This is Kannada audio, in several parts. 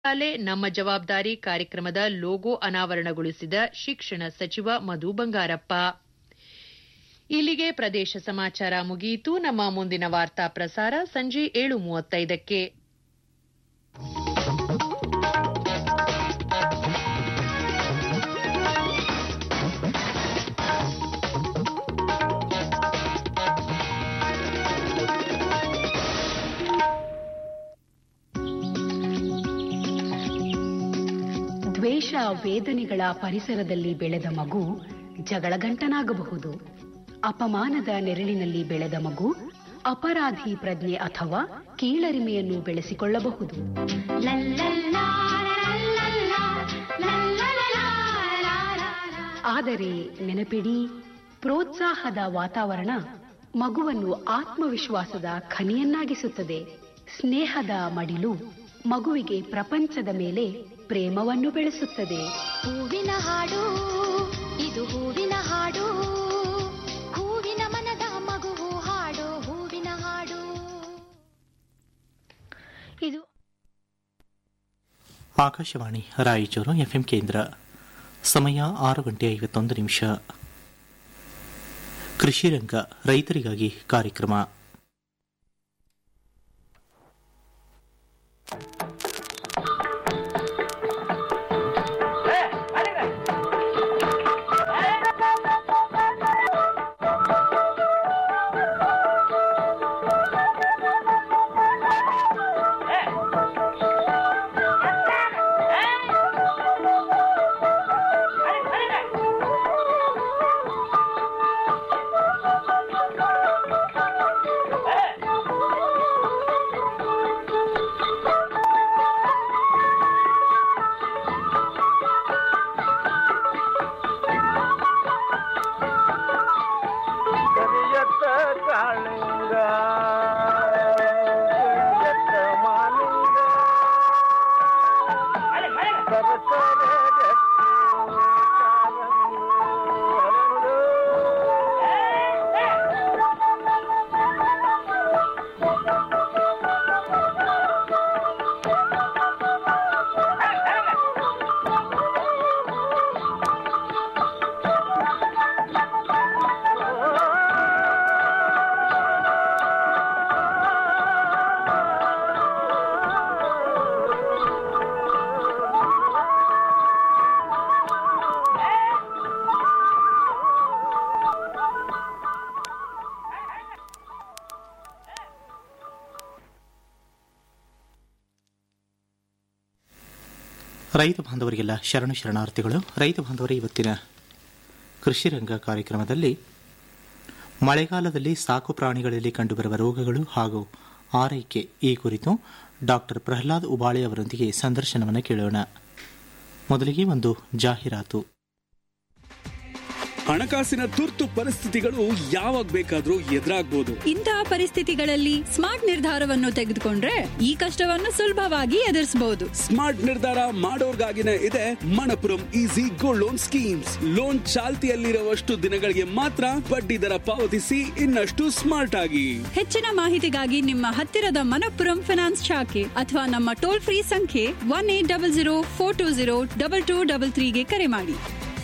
ಶಾಲೆ ನಮ್ಮ ಜವಾಬ್ದಾರಿ ಕಾರ್ಯಕ್ರಮದ ಲೋಗೋ ಅನಾವರಣಗೊಳಿಸಿದ ಶಿಕ್ಷಣ ಸಚಿವ ಮಧು ಬಂಗಾರಪ್ಪ ಇಲ್ಲಿಗೆ ಪ್ರದೇಶ ಸಮಾಚಾರ ಮುಗಿಯಿತು ನಮ್ಮ ಮುಂದಿನ ವಾರ್ತಾ ಪ್ರಸಾರ ಸಂಜೆ ಏಳು ಮೂವತ್ತೈದಕ್ಕೆ ದ್ವೇಷ ವೇದನೆಗಳ ಪರಿಸರದಲ್ಲಿ ಬೆಳೆದ ಮಗು ಜಗಳಗಂಟನಾಗಬಹುದು ಅಪಮಾನದ ನೆರಳಿನಲ್ಲಿ ಬೆಳೆದ ಮಗು ಅಪರಾಧಿ ಪ್ರಜ್ಞೆ ಅಥವಾ ಕೀಳರಿಮೆಯನ್ನು ಬೆಳೆಸಿಕೊಳ್ಳಬಹುದು ಆದರೆ ನೆನಪಿಡಿ ಪ್ರೋತ್ಸಾಹದ ವಾತಾವರಣ ಮಗುವನ್ನು ಆತ್ಮವಿಶ್ವಾಸದ ಖನಿಯನ್ನಾಗಿಸುತ್ತದೆ ಸ್ನೇಹದ ಮಡಿಲು ಮಗುವಿಗೆ ಪ್ರಪಂಚದ ಮೇಲೆ ಪ್ರೇಮವನ್ನು ಬೆಳೆಸುತ್ತದೆ ಹೂವಿನ ಹಾಡು ಇದು ಹೂವಿನ ಹಾಡು ಹೂವಿನ ಮನದ ಮಗುವು ಹಾಡು ಹೂವಿನ ಹಾಡು ಇದು ಆಕಾಶವಾಣಿ ರಾಯಚೂರು ಎಫ್ಎಂ ಕೇಂದ್ರ ಸಮಯ ಆರು ಗಂಟೆ ಐವತ್ತೊಂದು ನಿಮಿಷ ಕೃಷಿ ರಂಗ ರೈತರಿಗಾಗಿ ಕಾರ್ಯಕ್ರಮ ಕರಿಯತ್ತ ಕಾಳಿಂಗ ಕರಿಯತ್ತ ಮಾಲಿಂಗ ಸರಸರ ಗಟ್ಟಿ ಕಾಲಂಗಿ ಹರಳು. ರೈತ ಬಾಂಧವರಿಗೆಲ್ಲ ಶರಣು ಶರಣಾರ್ಥಿಗಳು ರೈತ ಬಾಂಧವರೇ ಇವತ್ತಿನ ಕೃಷಿ ರಂಗ ಕಾರ್ಯಕ್ರಮದಲ್ಲಿ ಮಳೆಗಾಲದಲ್ಲಿ ಸಾಕು ಪ್ರಾಣಿಗಳಲ್ಲಿ ಕಂಡುಬರುವ ರೋಗಗಳು ಹಾಗೂ ಆರೈಕೆ ಈ ಕುರಿತು ಡಾಕ್ಟರ್ ಪ್ರಹ್ಲಾದ್ ಉಬಾಳೆ ಅವರೊಂದಿಗೆ ಸಂದರ್ಶನವನ್ನು ಕೇಳೋಣ ಮೊದಲಿಗೆ ಒಂದು ಜಾಹೀರಾತು ಹಣಕಾಸಿನ ತುರ್ತು ಪರಿಸ್ಥಿತಿಗಳು ಯಾವಾಗ ಬೇಕಾದ್ರೂ ಎದುರಾಗ್ಬೋದು ಇಂತಹ ಪರಿಸ್ಥಿತಿಗಳಲ್ಲಿ ಸ್ಮಾರ್ಟ್ ನಿರ್ಧಾರವನ್ನು ತೆಗೆದುಕೊಂಡ್ರೆ ಈ ಕಷ್ಟವನ್ನು ಸುಲಭವಾಗಿ ಎದುರಿಸಬಹುದು ಸ್ಮಾರ್ಟ್ ನಿರ್ಧಾರ ಮಾಡೋರ್ಗಾಗಿನೇ ಇದೆ Manappuram easy gold loan schemes loan ಚಾಲ್ತಿಯಲ್ಲಿರುವಷ್ಟು ದಿನಗಳಿಗೆ ಮಾತ್ರ ಬಡ್ಡಿ ದರ ಪಾವತಿಸಿ ಇನ್ನಷ್ಟು ಸ್ಮಾರ್ಟ್ ಆಗಿ ಹೆಚ್ಚಿನ ಮಾಹಿತಿಗಾಗಿ ನಿಮ್ಮ ಹತ್ತಿರದ ಮನಪ್ಪುರಂ ಫಿನಾನ್ಸ್ ಶಾಖೆ ಅಥವಾ ನಮ್ಮ ಟೋಲ್ ಫ್ರೀ ಸಂಖ್ಯೆ one eight double zero four two zero double two double ತ್ರೀಗೆ ಕರೆ ಮಾಡಿ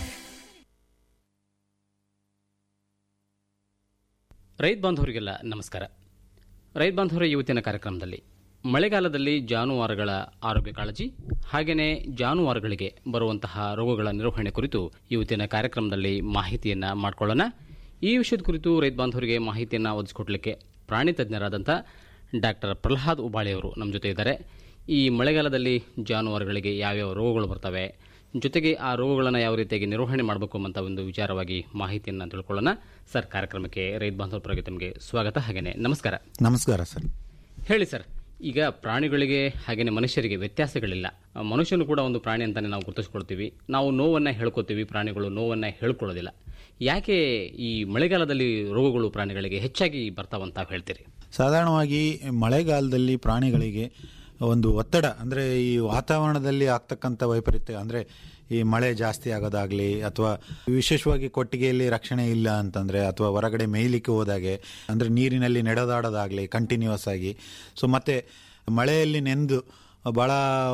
ರೈತ ಬಾಂಧವರಿಗೆಲ್ಲ ನಮಸ್ಕಾರ ರೈತ ಬಾಂಧವರ ಇವತ್ತಿನ ಕಾರ್ಯಕ್ರಮದಲ್ಲಿ ಮಳೆಗಾಲದಲ್ಲಿ ಜಾನುವಾರುಗಳ ಆರೋಗ್ಯ ಕಾಳಜಿ ಹಾಗೆಯೇ ಜಾನುವಾರುಗಳಿಗೆ ಬರುವಂತಹ ರೋಗಗಳ ನಿರ್ವಹಣೆ ಕುರಿತು ಇವತ್ತಿನ ಕಾರ್ಯಕ್ರಮದಲ್ಲಿ ಮಾಹಿತಿಯನ್ನು ಮಾಡಿಕೊಳ್ಳೋಣ ಈ ವಿಷಯದ ಕುರಿತು ರೈತ ಬಾಂಧವರಿಗೆ ಮಾಹಿತಿಯನ್ನು ಒದಗಿಸಿಕೊಡ್ಲಿಕ್ಕೆ ಪ್ರಾಣಿ ತಜ್ಞರಾದಂಥ ಡಾಕ್ಟರ್ ಪ್ರಹ್ಲಾದ್ ಉಬಾಳೆಯವರು ನಮ್ಮ ಜೊತೆ ಇದ್ದಾರೆ ಈ ಮಳೆಗಾಲದಲ್ಲಿ ಜಾನುವಾರುಗಳಿಗೆ ಯಾವ್ಯಾವ ರೋಗಗಳು ಬರ್ತವೆ ಜೊತೆಗೆ ಆ ರೋಗಗಳನ್ನು ಯಾವ ರೀತಿಯಾಗಿ ನಿರ್ವಹಣೆ ಮಾಡಬೇಕು ಅಂತ ಒಂದು ವಿಚಾರವಾಗಿ ಮಾಹಿತಿಯನ್ನು ತಿಳ್ಕೊಳ್ಳೋಣ ಸರ್ ಕಾರ್ಯಕ್ರಮಕ್ಕೆ ರೈತ ಬಾಂಧವರ ಪರವಾಗಿ ತಮಗೆ ಸ್ವಾಗತ ಹಾಗೆಯೇ ನಮಸ್ಕಾರ ನಮಸ್ಕಾರ ಸರ್ ಹೇಳಿ ಸರ್ ಈಗ ಪ್ರಾಣಿಗಳಿಗೆ ಹಾಗೆಯೇ ಮನುಷ್ಯರಿಗೆ ವ್ಯತ್ಯಾಸಗಳಿಲ್ಲ ಆ, ಮನುಷ್ಯನು ಕೂಡ ಒಂದು ಪ್ರಾಣಿ ಅಂತಾನೆ ನಾವು ಗುರುತಿಸ್ಕೊಳ್ತೀವಿ ನಾವು ನೋವನ್ನು ಹೇಳ್ಕೊತೀವಿ ಪ್ರಾಣಿಗಳು ನೋವನ್ನು ಹೇಳ್ಕೊಳ್ಳೋದಿಲ್ಲ ಯಾಕೆ ಈ ಮಳೆಗಾಲದಲ್ಲಿ ರೋಗಗಳು ಪ್ರಾಣಿಗಳಿಗೆ ಹೆಚ್ಚಾಗಿ ಬರ್ತಾವಂತ ಹೇಳ್ತೀರಿ ಸಾಧಾರಣವಾಗಿ ಮಳೆಗಾಲದಲ್ಲಿ ಪ್ರಾಣಿಗಳಿಗೆ ಒಂದು ಒತ್ತಡ ಅಂದರೆ ಈ ವಾತಾವರಣದಲ್ಲಿ ಆಗ್ತಕ್ಕಂಥ ವೈಪರೀತ್ಯ ಅಂದರೆ ಈ ಮಳೆ ಜಾಸ್ತಿ ಆಗೋದಾಗ್ಲಿ ಅಥವಾ ವಿಶೇಷವಾಗಿ ಕೊಟ್ಟಿಗೆಯಲ್ಲಿ ರಕ್ಷಣೆ ಇಲ್ಲ ಅಂತಂದ್ರೆ ಅಥವಾ ಹೊರಗಡೆ ಮೇಯ್ಲಿಕ್ಕೆ ಹೋದಾಗೆ ಅಂದ್ರೆ ನೀರಿನಲ್ಲಿ ನಡೆದಾಡೋದಾಗ್ಲಿ ಕಂಟಿನ್ಯೂಸ್ ಆಗಿ ಸೊ ಮತ್ತೆ ಮಳೆಯಲ್ಲಿ ನೆಂದು ಬಹಳ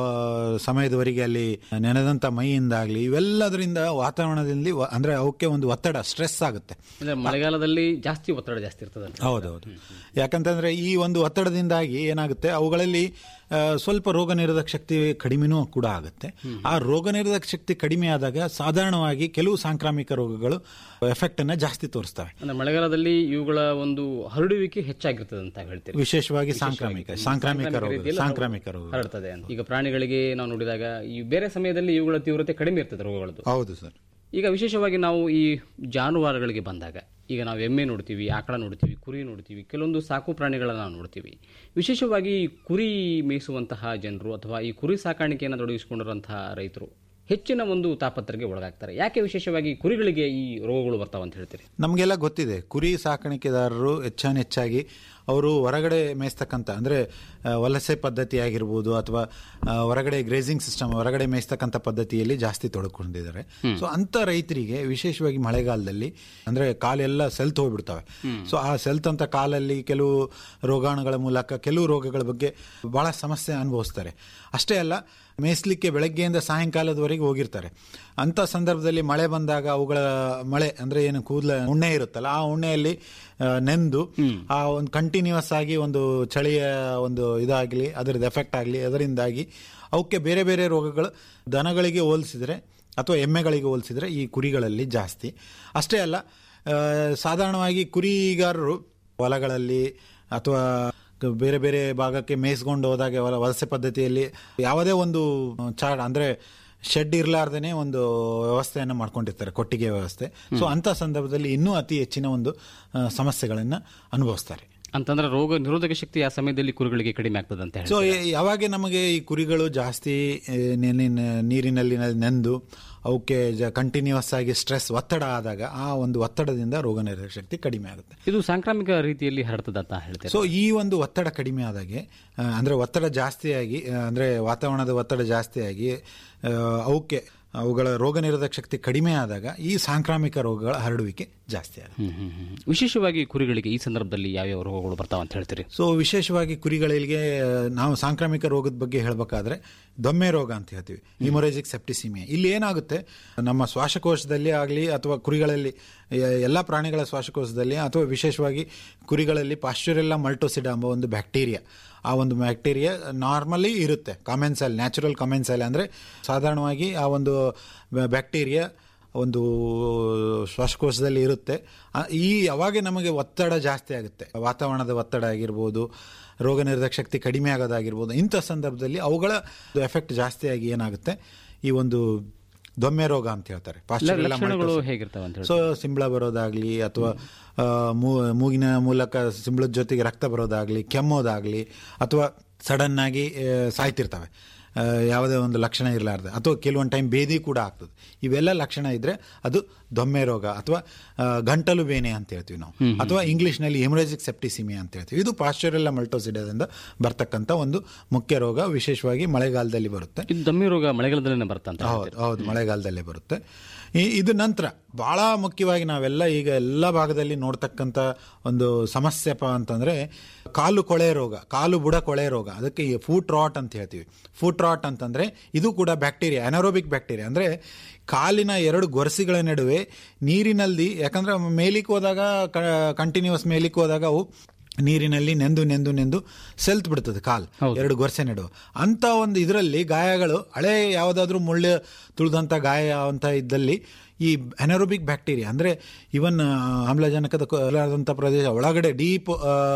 ಸಮಯದವರೆಗೆ ಅಲ್ಲಿ ನೆನೆದಂತ ಮೈಯಿಂದಾಗ್ಲಿ ಇವೆಲ್ಲದರಿಂದ ವಾತಾವರಣದಲ್ಲಿ ವ- ಅಂದ್ರೆ ಅವಕ್ಕೆ ಒಂದು ಒತ್ತಡ ಸ್ಟ್ರೆಸ್ ಆಗುತ್ತೆ ಅಂದ್ರೆ ಮಳೆಗಾಲದಲ್ಲಿ ಜಾಸ್ತಿ ಒತ್ತಡ ಜಾಸ್ತಿ ಇರ್ತದೆ ಹೌದೌದು ಯಾಕಂತಂದ್ರೆ ಈ ಒಂದು ಒತ್ತಡದಿಂದಾಗಿ ಏನಾಗುತ್ತೆ ಅವುಗಳಲ್ಲಿ ಆ, ಸ್ವಲ್ಪ ರೋಗ ನಿರೋಧಕ ಶಕ್ತಿ ಕಡಿಮೆನೂ ಕೂಡ ಆಗುತ್ತೆ ಆ ರೋಗ ನಿರೋಧಕ ಶಕ್ತಿ ಕಡಿಮೆ ಆದಾಗ ಸಾಧಾರಣವಾಗಿ ಕೆಲವು ಸಾಂಕ್ರಾಮಿಕ ರೋಗಗಳು ಎಫೆಕ್ಟ್ ಅನ್ನ ಜಾಸ್ತಿ ತೋರಿಸ್ತವೆ ಅಂದ್ರೆ ಮಳೆಗಾಲದಲ್ಲಿ ಇವುಗಳ ಒಂದು ಹರಡುವಿಕೆ ಹೆಚ್ಚಾಗಿರ್ತದೆ ಅಂತ ಹೇಳ್ತೀರಿ ವಿಶೇಷವಾಗಿ ಸಾಂಕ್ರಾಮಿಕ ಸಾಂಕ್ರಾಮಿಕ ರೋಗ ರೀತಿಯಲ್ಲಿ ಸಾಂಕ್ರಾಮಿಕ ರೋಗ ಹರಡ್ತದೆ ಅಂತ ಈಗ ಪ್ರಾಣಿಗಳಿಗೆ ನಾವು ನೋಡಿದಾಗ ಈ ಬೇರೆ ಸಮಯದಲ್ಲಿ ಇವುಗಳ ತೀವ್ರತೆ ಕಡಿಮೆ ಇರ್ತದೆ ರೋಗಗಳದ್ದು ಹೌದು ಸರ್ ಈಗ ವಿಶೇಷವಾಗಿ ನಾವು ಈ ಜಾನುವಾರುಗಳಿಗೆ ಬಂದಾಗ ಈಗ ನಾವು ಎಮ್ಮೆ ನೋಡ್ತೀವಿ ಆಕಳ ನೋಡ್ತೀವಿ ಕುರಿ ನೋಡ್ತೀವಿ ಕೆಲವೊಂದು ಸಾಕು ಪ್ರಾಣಿಗಳನ್ನ ನಾವು ನೋಡ್ತೀವಿ ವಿಶೇಷವಾಗಿ ಈ ಕುರಿ ಮೇಯಿಸುವಂತಹ ಜನರು ಅಥವಾ ಈ ಕುರಿ ಸಾಕಾಣಿಕೆಯನ್ನು ತೊಡಗಿಸಿಕೊಂಡಿರುವಂತಹ ರೈತರು ಹೆಚ್ಚಿನ ಒಂದು ತಾಪತ್ರಗೆ ಒಳಗಾಗ್ತಾರೆ ಯಾಕೆ ವಿಶೇಷವಾಗಿ ಕುರಿಗಳಿಗೆ ಈ ರೋಗಗಳು ಬರ್ತಾವ ಅಂತ ಹೇಳ್ತೀರಿ ನಮಗೆಲ್ಲ ಗೊತ್ತಿದೆ ಕುರಿ ಸಾಕಾಣಿಕೆದಾರರು ಹೆಚ್ಚಾನೆಚ್ಚಾಗಿ ಅವರು ಹೊರಗಡೆ ಮೇಯಿಸ್ತಕ್ಕಂಥ ಅಂದರೆ ಆ, ವಲಸೆ ಪದ್ಧತಿ ಆಗಿರ್ಬೋದು ಅಥವಾ ಆ, ಹೊರಗಡೆ ಗ್ರೇಸಿಂಗ್ ಸಿಸ್ಟಮ್ ಹೊರಗಡೆ ಮೇಯಿಸ್ತಕ್ಕಂಥ ಪದ್ಧತಿಯಲ್ಲಿ ಜಾಸ್ತಿ ತೊಡಕೊಂಡಿದ್ದಾರೆ ಸೊ ಅಂಥ ರೈತರಿಗೆ ವಿಶೇಷವಾಗಿ ಮಳೆಗಾಲದಲ್ಲಿ ಅಂದರೆ ಕಾಲೆಲ್ಲ ಸೆಲ್ತ್ ಹೋಗ್ಬಿಡ್ತವೆ ಸೊ ಆ ಸೆಲ್ತ್ ಅಂತ ಕಾಲಲ್ಲಿ ಕೆಲವು ರೋಗಾಣುಗಳ ಮೂಲಕ ಕೆಲವು ರೋಗಗಳ ಬಗ್ಗೆ ಬಹಳ ಸಮಸ್ಯೆ ಅನುಭವಿಸ್ತಾರೆ ಅಷ್ಟೇ ಅಲ್ಲ ಮೇಯಿಸ್ಲಿಕ್ಕೆ ಬೆಳಗ್ಗೆಯಿಂದ ಸಾಯಂಕಾಲದವರೆಗೆ ಹೋಗಿರ್ತಾರೆ ಅಂಥ ಸಂದರ್ಭದಲ್ಲಿ ಮಳೆ ಬಂದಾಗ ಅವುಗಳ ಮಳೆ ಅಂದ್ರೆ ಏನು ಕೂದಲ ಉಣ್ಣೆ ಇರುತ್ತಲ್ಲ ಆ ಉಣ್ಣೆಯಲ್ಲಿ ಆ, ನೆಂದು ಆ ಒಂದು ಕಂಟಿನ್ಯೂಸ್ ಆಗಿ ಒಂದು ಚಳಿಯ ಒಂದು ಇದಾಗಲಿ ಅದರದ್ದು ಎಫೆಕ್ಟ್ ಆಗಲಿ ಅದರಿಂದಾಗಿ ಅವಕ್ಕೆ ಬೇರೆ ಬೇರೆ ರೋಗಗಳು ದನಗಳಿಗೆ ಹೋಲಿಸಿದ್ರೆ ಅಥವಾ ಎಮ್ಮೆಗಳಿಗೆ ಹೋಲಿಸಿದ್ರೆ ಈ ಕುರಿಗಳಲ್ಲಿ ಜಾಸ್ತಿ ಅಷ್ಟೇ ಅಲ್ಲ ಆ, ಸಾಧಾರಣವಾಗಿ ಕುರಿಗಾರರು ಹೊಲಗಳಲ್ಲಿ ಅಥವಾ ಕ- ಬೇರೆ ಬೇರೆ ಭಾಗಕ್ಕೆ ಮೇಯಿಸ್ಕೊಂಡು ಹೋದಾಗ ಹೊಲ- ವಲಸೆ ಪದ್ಧತಿಯಲ್ಲಿ ಯಾವುದೇ ಒಂದು ಚಾಡ್ ಅಂದ್ರೆ ಶೆಡ್ ಇರಲಾರ್ದೇನೆ ಒಂದು ವ್ಯವಸ್ಥೆಯನ್ನು ಮಾಡ್ಕೊಂಡಿರ್ತಾರೆ ಕೊಟ್ಟಿಗೆ ವ್ಯವಸ್ಥೆ ಸೊ ಅಂತ ಸಂದರ್ಭದಲ್ಲಿ ಇನ್ನೂ ಅತಿ ಹೆಚ್ಚಿನ ಒಂದು ಆ, ಸಮಸ್ಯೆಗಳನ್ನ ಅನುಭವಿಸ್ತಾರೆ ಅಂತಂದ್ರೆ ರೋಗ ನಿರೋಧಕ ಶಕ್ತಿ ಆ ಸಮಯದಲ್ಲಿ ಕುರಿಗಳಿಗೆ ಕಡಿಮೆ ಆಗ್ತದೆ ಅಂತ ಹೇಳಿ ಸೊ ಯಾವಾಗ ನಮಗೆ ಈ ಕುರಿಗಳು ಜಾಸ್ತಿ ಆ, ನೆನೆ- ನೀರಿನಲ್ಲಿ ನೆಂದು ಅವಕ್ಕೆ ಕಂಟಿನ್ಯೂಸ್ ಆಗಿ ಸ್ಟ್ರೆಸ್ ಒತ್ತಡ ಆದಾಗ ಆ ಒಂದು ಒತ್ತಡದಿಂದ ರೋಗ ನಿರೋಧಕ ಶಕ್ತಿ ಕಡಿಮೆ ಆಗುತ್ತೆ ಇದು ಸಾಂಕ್ರಾಮಿಕ ರೀತಿಯಲ್ಲಿ ಹರಡ್ತದೆ ಅಂತ ಹೇಳ್ತಾರೆ ಸೊ ಈ ಒಂದು ಒತ್ತಡ ಕಡಿಮೆ ಆದಾಗೆ ಆ, ಅಂದ್ರೆ ಒತ್ತಡ ಜಾಸ್ತಿಯಾಗಿ ಆ, ಅಂದ್ರೆ ವಾತಾವರಣದ ಒತ್ತಡ ಜಾಸ್ತಿಯಾಗಿ ಆ, ಅವಕ್ಕೆ ಅವುಗಳ ರೋಗ ನಿರೋಧಕ ಶಕ್ತಿ ಕಡಿಮೆ ಆದಾಗ ಈ ಸಾಂಕ್ರಾಮಿಕ ರೋಗಗಳ ಹರಡುವಿಕೆ ಜಾಸ್ತಿ ಆಗುತ್ತೆ ಹ್ಮ್, ಹ್ಮ್, ಹ್ಮ್. ವಿಶೇಷವಾಗಿ ಕುರಿಗಳಿಗೆ ಈ ಸಂದರ್ಭದಲ್ಲಿ ಯಾವ್ಯಾವ ರೋಗಗಳು ಬರ್ತಾವ ಅಂತ ಹೇಳ್ತೀರಿ ಸೊ ವಿಶೇಷವಾಗಿ ಕುರಿಗಳಿಗೆ ನಾವು ಸಾಂಕ್ರಾಮಿಕ ರೋಗದ ಬಗ್ಗೆ ಹೇಳಬೇಕಾದ್ರೆ ದೊಮ್ಮೆ ರೋಗ ಅಂತ ಹೇಳ್ತೀವಿ ಹಿಮೊರೇಜಿಕ್ ಸೆಪ್ಟಿಸಿಮಿಯಾ ಇಲ್ಲಿ ಏನಾಗುತ್ತೆ ನಮ್ಮ ಶ್ವಾಸಕೋಶದಲ್ಲಿ ಆಗಲಿ ಅಥವಾ ಕುರಿಗಳಲ್ಲಿ ಎ- ಎಲ್ಲ ಪ್ರಾಣಿಗಳ ಶ್ವಾಸಕೋಶದಲ್ಲಿ ಅಥವಾ ವಿಶೇಷವಾಗಿ ಕುರಿಗಳಲ್ಲಿ ಪಾಶ್ಚುರೆಲ್ಲ ಮಲ್ಟೋಸಿಡ ಎಂಬ ಒಂದು ಬ್ಯಾಕ್ಟೀರಿಯಾ ಆ ಒಂದು ಬ್ಯಾಕ್ಟೀರಿಯಾ ನಾರ್ಮಲಿ ಇರುತ್ತೆ ಕಾಮೆನ್ಸೈಲ್ ನ್ಯಾಚುರಲ್ ಕಾಮೆನ್ಸೈಲ್ ಅಂದರೆ ಸಾಧಾರಣವಾಗಿ ಆ ಒಂದು ಬ್ಯಾಕ್ಟೀರಿಯಾ ಒಂದು ಶ್ವಾಸಕೋಶದಲ್ಲಿ ಇರುತ್ತೆ ಆ- ಈ ಯಾವಾಗ ನಮಗೆ ಒತ್ತಡ ಜಾಸ್ತಿ ಆಗುತ್ತೆ ವಾತಾವರಣದ ಒತ್ತಡ ಆಗಿರ್ಬೋದು ರೋಗ ನಿರೋಧಕ ಶಕ್ತಿ ಕಡಿಮೆ ಆಗೋದಾಗಿರ್ಬೋದು ಇಂಥ ಸಂದರ್ಭದಲ್ಲಿ ಅವುಗಳ ಎಫೆಕ್ಟ್ ಜಾಸ್ತಿಯಾಗಿ ಏನಾಗುತ್ತೆ ಈ ಒಂದು ದೊಮ್ಮೆ ರೋಗ ಅಂತ ಹೇಳ್ತಾರೆ Pasteurella ಲಕ್ಷಣಗಳು multosis. ಹೇಗಿರ್ತಾವ ಅಂತ ಹೇಳಿ ಸೊ ಸಿಂಬಳ ಬರೋದಾಗ್ಲಿ ಅಥವಾ ಆ, ಮೂ- ಮೂಗಿನ ಮೂಲಕ ಸಿಂಬಳದ ಜೊತೆಗೆ ರಕ್ತ ಬರೋದಾಗ್ಲಿ ಕೆಮ್ಮೋದಾಗ್ಲಿ ಅಥವಾ ಸಡನ್ ಆಗಿ ಆ, ಸಾಯ್ತಿರ್ತವೆ ಆ, ಯಾವುದೇ ಒಂದು ಲಕ್ಷಣ ಇರಲಾರ್ದೆ ಅಥವಾ ಕೆಲವೊಂದು ಟೈಮ್ ಬೇದಿ ಕೂಡ ಆಗ್ತದೆ ಇವೆಲ್ಲ ಲಕ್ಷಣ ಇದ್ರೆ ಅದು ದೊಮ್ಮೆ ರೋಗ ಅಥವಾ ಆ, ಗಂಟಲು ಬೇನೆ ಅಂತ ಹೇಳ್ತೀವಿ ನಾವು ಅಥವಾ ಇಂಗ್ಲಿಷ್ನಲ್ಲಿ ಹಿಮರೇಜಿಕ್ ಸೆಪ್ಟಿಸಿಮಿಯಾ ಅಂತ ಹೇಳ್ತೀವಿ ಇದು ಪಾಶ್ಚರೆಲ್ಲ ಮಲ್ಟೋಸಿಡದಿಂದ ಬರ್ತಕ್ಕಂಥ ಒಂದು ಮುಖ್ಯ ರೋಗ ವಿಶೇಷವಾಗಿ ಮಳೆಗಾಲದಲ್ಲಿ ಬರುತ್ತೆ ಇದು ದಮ್ಮಿ ರೋಗ ಮಳೆಗಾಲದಲ್ಲೇ ಬರುತ್ತೆ ಅಂತ ಹೌದು ಹೌದು ಮಳೆಗಾಲದಲ್ಲೇ ಬರುತ್ತೆ ಈ ಇದು ನಂತರ ಬಹಳ ಮುಖ್ಯವಾಗಿ ನಾವೆಲ್ಲ ಈಗ ಎಲ್ಲ ಭಾಗದಲ್ಲಿ ನೋಡ್ತಕ್ಕಂಥ ಒಂದು ಸಮಸ್ಯೆಪ್ಪ ಅಂತಂದ್ರೆ ಕಾಲು ಕೊಳೆ ರೋಗ ಕಾಲು ಬುಡ ಕೊಳೆ ರೋಗ ಅದಕ್ಕೆ ಈ ಫೂಟ್ ರಾಟ್ ಅಂತ ಹೇಳ್ತೀವಿ ಫೂಟ್ ರಾಟ್ ಅಂತಂದ್ರೆ ಇದು ಕೂಡ ಬ್ಯಾಕ್ಟೀರಿಯಾ ಅನರೋಬಿಕ್ ಬ್ಯಾಕ್ಟೀರಿಯಾ ಅಂದ್ರೆ ಕಾಲಿನ ಎರಡು ಗೊರಸಿಗಳ ನಡುವೆ ನೀರಿನಲ್ಲಿ ಯಾಕಂದ್ರೆ ಮೇಲಿಕ್ಕೆ ಹೋದಾಗ ಕಂಟಿನ್ಯೂಸ್ ಮೇಲಿಕ್ಕೆ ಹೋದಾಗ ಅವು ನೀರಿನಲ್ಲಿ ನೆಂದು ನೆಂದು ನೆಂದು ಸೆಲ್ತ್ ಬಿಡ್ತದೆ ಕಾಲ್ ಎರಡು ಗೊರಸೆ ನಡುವೆ ಅಂತ ಒಂದು ಇದರಲ್ಲಿ ಗಾಯಗಳು ಹಳೆ ಯಾವುದಾದ್ರೂ ಮುಳ್ಳು ತುಳಿದಂಥ ಗಾಯ ಅಂತ ಇದ್ದಲ್ಲಿ ಈ ಅನರೋಬಿಕ್ ಬ್ಯಾಕ್ಟೀರಿಯಾ ಅಂದರೆ ಇವನ್ ಆಮ್ಲಜನಕದ ಕೊಲಾದಂಥ ಪ್ರದೇಶ ಒಳಗಡೆ ಡೀಪ್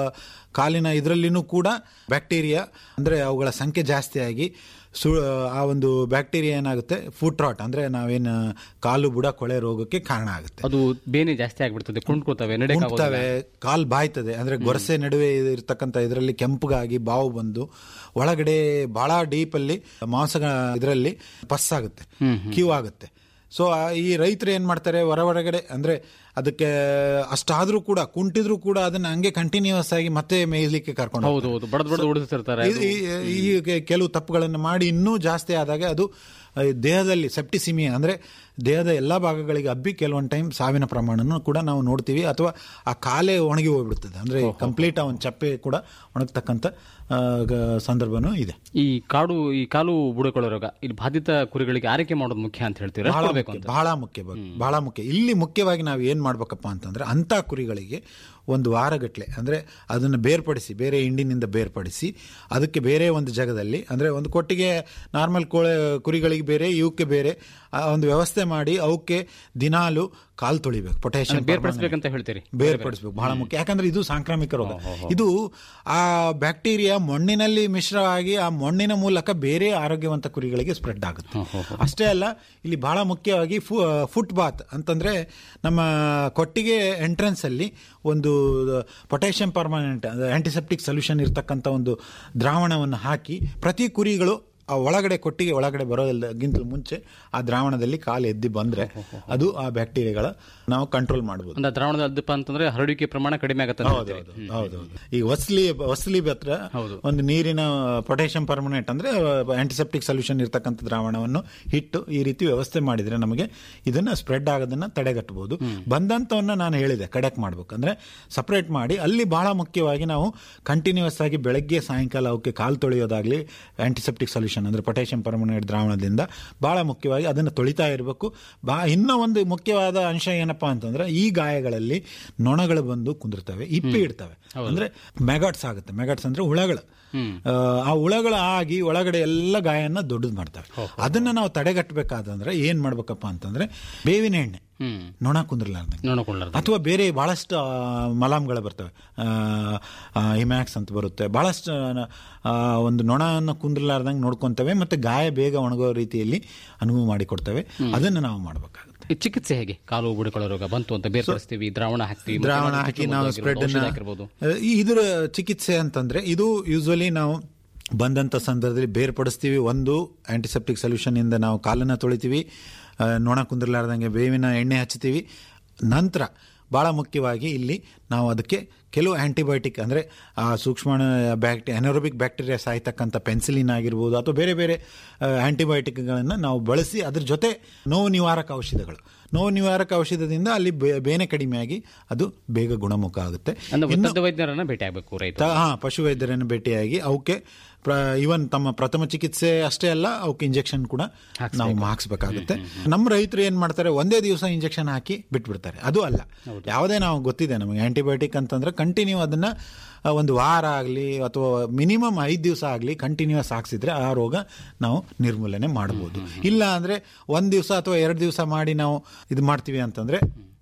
ಕಾಲಿನ ಇದರಲ್ಲಿನೂ ಕೂಡ ಬ್ಯಾಕ್ಟೀರಿಯಾ ಅಂದರೆ ಅವುಗಳ ಸಂಖ್ಯೆ ಜಾಸ್ತಿಯಾಗಿ ಸು ಆ ಒಂದು ಬ್ಯಾಕ್ಟೀರಿಯಾ ಏನಾಗುತ್ತೆ ಫುಟ್ ರಾಟ್ ಅಂದರೆ ನಾವೇನು ಕಾಲು ಬುಡ ಕೊಳೆ ರೋಗಕ್ಕೆ ಕಾರಣ ಆಗುತ್ತೆ ಅದು ಬೇನೆ ಜಾಸ್ತಿ ಆಗ್ಬಿಡ್ತದೆ ಕುಂಟ್ಕೋತವೆ ನಡೆಯಕ್ಕಾಗೋದಿಲ್ಲ. ಕುಂಟ್ತವೆ ಕಾಲ್ ಬಾಯ್ತದೆ ಅಂದ್ರೆ ಗೊರಸೆ ನಡುವೆ ಇರತಕ್ಕಂತ ಇದರಲ್ಲಿ ಕೆಂಪಗಾಗಿ ಬಾವು ಬಂದು ಒಳಗಡೆ ಬಹಳ ಡೀಪ್ ಅಲ್ಲಿ ಮಾಂಸ ಇದರಲ್ಲಿ ಪಸ್ ಆಗುತ್ತೆ ಕ್ಯೂ ಆಗುತ್ತೆ ಸೊ ಈ ರೈತರು ಏನ್ ಮಾಡ್ತಾರೆ ಹೊರ ಹೊರಗಡೆ ಅಂದ್ರೆ ಅದಕ್ಕೆ ಅಷ್ಟಾದ್ರೂ ಕೂಡ ಕುಂಟಿದ್ರು ಕೂಡ ಅದನ್ನ ಹಂಗೆ ಕಂಟಿನ್ಯೂಸ್ ಆಗಿ ಮತ್ತೆ ಮೇಯ್ಲಿಕ್ಕೆ ಕರ್ಕೊಂಡು ಹೌದು ಹೌದು ಬಡದ್ ಬಡದ್ ಉಳಿದಿರ್ತಾರೆ ಇದು ಈ- ಈ ಕೆ- ಕೆಲವು ತಪ್ಪುಗಳನ್ನು ಮಾಡಿ ಇನ್ನೂ ಜಾಸ್ತಿ ಆದಾಗ ಅದು ಆ, ದೇಹದಲ್ಲಿ ಸೆಪ್ಟಿಸಿಮಿಯಾ ಅಂದ್ರೆ ದೇಹದ ಎಲ್ಲ ಭಾಗಗಳಿಗೆ ಹಬ್ಬಿ ಕೆಲವೊಂದು ಟೈಮ್ ಸಾವಿನ ಪ್ರಮಾಣನೂ ಕೂಡ ನಾವು ನೋಡ್ತೀವಿ ಅಥವಾ ಆ ಕಾಲೇ ಒಣಗಿ ಹೋಗ್ಬಿಡ್ತದೆ ಅಂದ್ರೆ ಕಂಪ್ಲೀಟ್ ಅವನ ಚಪ್ಪೆ ಕೂಡ ಒಣಗ್ತಕ್ಕಂಥ ಆ, ಗ- ಸಂದರ್ಭನೂ ಇದೆ ಈ ಕಾಡು ಈ ಕಾಲು ಬುಡಕೊಳ್ಳೋ ರೋಗ ಇಲ್ಲಿ ಬಾಧಿತ ಕುರಿಗಳಿಗೆ ಆರೈಕೆ ಮಾಡೋದು ಮುಖ್ಯ ಅಂತ ಹೇಳ್ತೀರಾ ಬಹಳ ಕೊಡ್ಬೇಕು ಮುಖ್ಯ ಅಂತ ಬಹಳ ಮುಖ್ಯ ಬ- ಬಹಳ ಮುಖ್ಯ ಇಲ್ಲಿ ಮುಖ್ಯವಾಗಿ ನಾವು ಏನು ಮಾಡ್ಬೇಕಪ್ಪ ಅಂತಂದ್ರೆ ಅಂಥ ಕುರಿಗಳಿಗೆ ಒಂದು ವಾರಗಟ್ಲೆ ಅಂದರೆ ಅದನ್ನು ಬೇರ್ಪಡಿಸಿ ಬೇರೆ ಹಿಂಡಿನಿಂದ ಬೇರ್ಪಡಿಸಿ ಅದಕ್ಕೆ ಬೇರೆ ಒಂದು ಜಾಗದಲ್ಲಿ ಅಂದರೆ ಒಂದು ಕೊಟ್ಟಿಗೆ ನಾರ್ಮಲ್ ಕೋಳೆ ಕುರಿಗಳಿಗೆ ಬೇರೆ ಇವಕ್ಕೆ ಬೇರೆ ಆ ಒಂದು ವ್ಯವಸ್ಥೆ ಮಾಡಿ ಅವಕ್ಕೆ ದಿನಾಲು ಕಾಲು ತೊಳಿಬೇಕು ಪೊಟ್ಯಾಷಿಯಂ ಬೇರ್ಪಡಿಸ್ಬೇಕಂತ ಹೇಳ್ತೀರಿ ಬೇರ್ಪಡಿಸಬೇಕು ಬಹಳ ಮುಖ್ಯ ಯಾಕಂದ್ರೆ ಇದು ಸಾಂಕ್ರಾಮಿಕ ರೋಗ ಇದು ಆ ಬ್ಯಾಕ್ಟೀರಿಯಾ ಮಣ್ಣಿನಲ್ಲಿ ಮಿಶ್ರವಾಗಿ ಆ ಮಣ್ಣಿನ ಮೂಲಕ ಬೇರೆ ಆರೋಗ್ಯವಂತ ಕುರಿಗಳಿಗೆ ಸ್ಪ್ರೆಡ್ ಆಗುತ್ತೆ ಅಷ್ಟೇ ಅಲ್ಲ ಇಲ್ಲಿ ಬಹಳ ಮುಖ್ಯವಾಗಿ ಫುಟ್ ಬಾತ್ ಅಂತಂದ್ರೆ ನಮ್ಮ ಕೊಟ್ಟಿಗೆ ಎಂಟ್ರೆನ್ಸ್ ಅಲ್ಲಿ ಒಂದು ಪೊಟ್ಯಾಷಿಯಂ ಪರ್ಮನೆಂಟ್ ಆಂಟಿಸೆಪ್ಟಿಕ್ ಸೊಲ್ಯೂಷನ್ ಇರತಕ್ಕಂಥ ಒಂದು ದ್ರಾವಣವನ್ನು ಹಾಕಿ ಪ್ರತಿ ಕುರಿಗಳು ಆ ಒಳಗಡೆ ಕೊಟ್ಟಿಗೆ ಒಳಗಡೆ ಬರೋದಕ್ಕಿಂತ ಮುಂಚೆ ಆ ದ್ರಾವಣದಲ್ಲಿ ಕಾಲು ಎದ್ದಿ ಬಂದ್ರೆ ಅದು ಆ ಬ್ಯಾಕ್ಟೀರಿಯಾಗಳ ನಾವು ಕಂಟ್ರೋಲ್ ಮಾಡಬಹುದು ಅಂದ್ರೆ ದ್ರಾವಣದ ಅದ್ದಪ್ಪ ಅಂತಂದ್ರೆ ಹರಡುವಿಕೆ ಪ್ರಮಾಣ ಕಡಿಮೆ ಆಗುತ್ತೆ ಅಂತ ಹೇಳ್ತೀರಿ. ಹ್ಮ್. ಹೌದೌದು ಈ ವಸ್ಲಿ ವಸ್ಲಿ ಹತ್ರ ಒಂದು ನೀರಿನ ಪೊಟ್ಯಾಷಿಯಂ ಪರ್ಮನೆಂಟ್ ಅಂದ್ರೆ ಆಂಟಿಸೆಪ್ಟಿಕ್ ಸೊಲ್ಯೂಷನ್ ಇರ್ತಕ್ಕಂಥ ದ್ರಾವಣವನ್ನು ಹಿಟ್ಟು ಈ ರೀತಿ ವ್ಯವಸ್ಥೆ ಮಾಡಿದ್ರೆ ನಮಗೆ ಇದನ್ನ ಸ್ಪ್ರೆಡ್ ಆಗೋದನ್ನ ತಡೆಗಟ್ಟಬಹುದು ಬಂದಂತವನ್ನ ನಾನು ಹೇಳಿದೆ ಕಡೆಕ್ಟ್ ಮಾಡ್ಬೇಕು ಅಂದ್ರೆ ಸಪರೇಟ್ ಮಾಡಿ ಅಲ್ಲಿ ಬಹಳ ಮುಖ್ಯವಾಗಿ ನಾವು ಕಂಟಿನ್ಯೂಸ್ ಆಗಿ ಬೆಳಗ್ಗೆ ಸಾಯಂಕಾಲ ಅವಕ್ಕೆ ಕಾಲು ತೊಳೆಯೋದಾಗ್ಲಿ ಆಂಟಿಸೆಪ್ಟಿಕ್ ಸೊಲ್ಯೂಷನ್ ಅಂದ್ರೆ ಪೊಟ್ಯಾಷಿಯಂ ಪರ್ಮನೆಂಟ್ ದ್ರಾವಣದಿಂದ ಬಹಳ ಮುಖ್ಯವಾಗಿ ಅದನ್ನು ತೊಳಿತಾ ಇರಬೇಕು ಬಾ ಇನ್ನೂ ಒಂದು ಮುಖ್ಯವಾದ ಅಂಶ ಏನಪ್ಪಾ ಅಂತಂದ್ರೆ ಈ ಗಾಯಗಳಲ್ಲಿ ನೊಣಗಳು ಬಂದು ಕುಂದಿರ್ತವೆ ಇಪ್ಪಿ ಇಡ್ತವೆ ಅಂದ್ರೆ ಮೆಗಾಟ್ಸ್ ಆಗುತ್ತೆ ಮೆಗಾಟ್ಸ್ ಅಂದ್ರೆ ಹುಳಗಳು ಆ, ಆ ಹುಳಗಳು ಆಗಿ ಒಳಗಡೆ ಎಲ್ಲ ಗಾಯನ ದೊಡ್ಡದು ಮಾಡ್ತವೆ ಅದನ್ನ ನಾವು ತಡೆಗಟ್ಟಬೇಕಾದಂದ್ರೆ ಏನ್ ಮಾಡ್ಬೇಕಪ್ಪ ಅಂತಂದ್ರೆ ಬೇವಿನ ಎಣ್ಣೆ ಹ್ಮ್ ನೊಣ ಕುಂದ್ರಲಾರ್ದಂಗೆ ನೋಡ್ಕೊಳ್ಳಾರ್ದು ಅಥವಾ ಬೇರೆ ಬಹಳಷ್ಟು ಆ, ಮಲಾಮ್ಗಳು ಬರ್ತವೆ ಹಿಮ್ಯಾಕ್ಸ್ ಅಂತ ಬರುತ್ತೆ ಬಹಳಷ್ಟು ಆ, ಒಂದು ನೊಣವನ್ನು ಕುಂದ್ರಲಾರ್ದಂಗೆ ನೋಡ್ಕೊಂತವೆ ಮತ್ತೆ ಗಾಯ ಬೇಗ ಒಣಗೋ ರೀತಿಯಲ್ಲಿ ಅನುವು ಮಾಡಿಕೊಡ್ತವೆ ಅದನ್ನು ನಾವು ಮಾಡಬೇಕಾಗುತ್ತೆ ಈ ಚಿಕಿತ್ಸೆ ಹೇಗೆ ಕಾಲು ಬುಡಕೊಳ್ಳೋ ರೋಗ ಬಂತು ಅಂತ ಬೇರ್ಪಡಿಸ್ತೀವಿ ದ್ರಾವಣ ಹಾಕ್ತೀವಿ ಮತ್ತೆ ದ್ರಾವಣ ಏನಾದ್ರು ಹಾಕಿ ಚುಚ್ಚುಮದ್ದು ನಾವು ಆಗಿರ್ಬೋದು, ಸ್ಪ್ರೆಡ್ ಔಷಧ ಹಾಕಿರ್ಬೋದು ಇದರ ಚಿಕಿತ್ಸೆ ಅಂತಂದ್ರೆ ಇದು ಯೂಶಲಿ ನಾವು ಬಂದಂತ ಸಂದರ್ಭದಲ್ಲಿ ಬೇರ್ಪಡಿಸ್ತೀವಿ ಒಂದು ಆಂಟಿಸೆಪ್ಟಿಕ್ ಸೊಲ್ಯೂಷನ್ ಇಂದ ನಾವು ಕಾಲನ್ನ ತೊಳಿತೀವಿ ಆ, ನೊಣ ಕುಂದ್ರಲಾರ್ದಂಗೆ ಬೇವಿನ ಎಣ್ಣೆ ಹಚ್ತೀವಿ ನಂತರ ಬಹಳ ಮುಖ್ಯವಾಗಿ ಇಲ್ಲಿ ನಾವು ಅದಕ್ಕೆ ಕೆಲವು ಆಂಟಿಬಯೋಟಿಕ್ ಅಂದರೆ ಆ ಸೂಕ್ಷ್ಮಾಣು ಬ್ಯಾಕ್ಟಿ ಅನರೋಬಿಕ್ ಬ್ಯಾಕ್ಟೀರಿಯಾ ಸಾಯ್ತಕ್ಕಂಥ ಪೆನ್ಸಿಲಿನ್ ಆಗಿರ್ಬೋದು ಅಥವಾ ಬೇರೆ ಬೇರೆ ಆಂಟಿಬಯೋಟಿಕ್ಗಳನ್ನು ನಾವು ಬಳಸಿ ಅದ್ರ ಜೊತೆ ನೋವು ನಿವಾರಕ ಔಷಧಗಳು ನೋವು ನಿವಾರಕ ಔಷಧದಿಂದ ಅಲ್ಲಿ ಬೇ- ಬೇನೆ ಕಡಿಮೆಯಾಗಿ ಅದು ಬೇಗ ಗುಣಮುಖ ಆಗುತ್ತೆ ಅಂದ್ರೆ ಇನ್ನು- ವೃತ್ತದ ವೈದ್ಯರನ್ನ ಭೇಟಿ ಆಗಬೇಕು ರೈತ ತ- ಹಾ ಪಶುವೈದ್ಯರನ್ನು ಭೇಟಿಯಾಗಿ ಅವಕ್ಕೆ ಇವನ್ ತಮ್ಮ ಪ್ರಥಮ ಚಿಕಿತ್ಸೆ ಅಷ್ಟೇ ಅಲ್ಲ ಅವಕ್ಕೆ ಇಂಜೆಕ್ಷನ್ ಕೂಡ ನಾವು ಹಾಕ್ಸ್ಬೇಕಾಗುತ್ತೆ ನಮ್ಮ ರೈತರು ಏನ್ ಮಾಡ್ತಾರೆ ಒಂದೇ ದಿವಸ ಇಂಜೆಕ್ಷನ್ ಹಾಕಿ ಬಿಟ್ಬಿಡ್ತಾರೆ ಅದು ಅಲ್ಲ ಯಾವುದೇ ನಾವು ಗೊತ್ತಿದೆ ನಮಗೆ ಆಂಟಿಬಯೋಟಿಕ್ ಅಂತಂದ್ರೆ ಕಂಟಿನ್ಯೂ ಅದನ್ನ ಆ, ಒಂದು ವಾರ ಆಗಲಿ ಅಥವಾ ಮಿನಿಮಮ್ ಐದು ದಿವಸ ಆಗಲಿ ಕಂಟಿನ್ಯೂಸ್ ಹಾಕ್ಸಿದ್ರೆ ಆ ರೋಗ ನಾವು ನಿರ್ಮೂಲನೆ ಮಾಡಬಹುದು ಇಲ್ಲ ಅಂದ್ರೆ ಒಂದ್ ದಿವಸ ಅಥವಾ ಎರಡು ದಿವಸ ಮಾಡಿ ನಾವು ಇದು ಮಾಡ್ತೀವಿ ಅಂತಂದ್ರೆ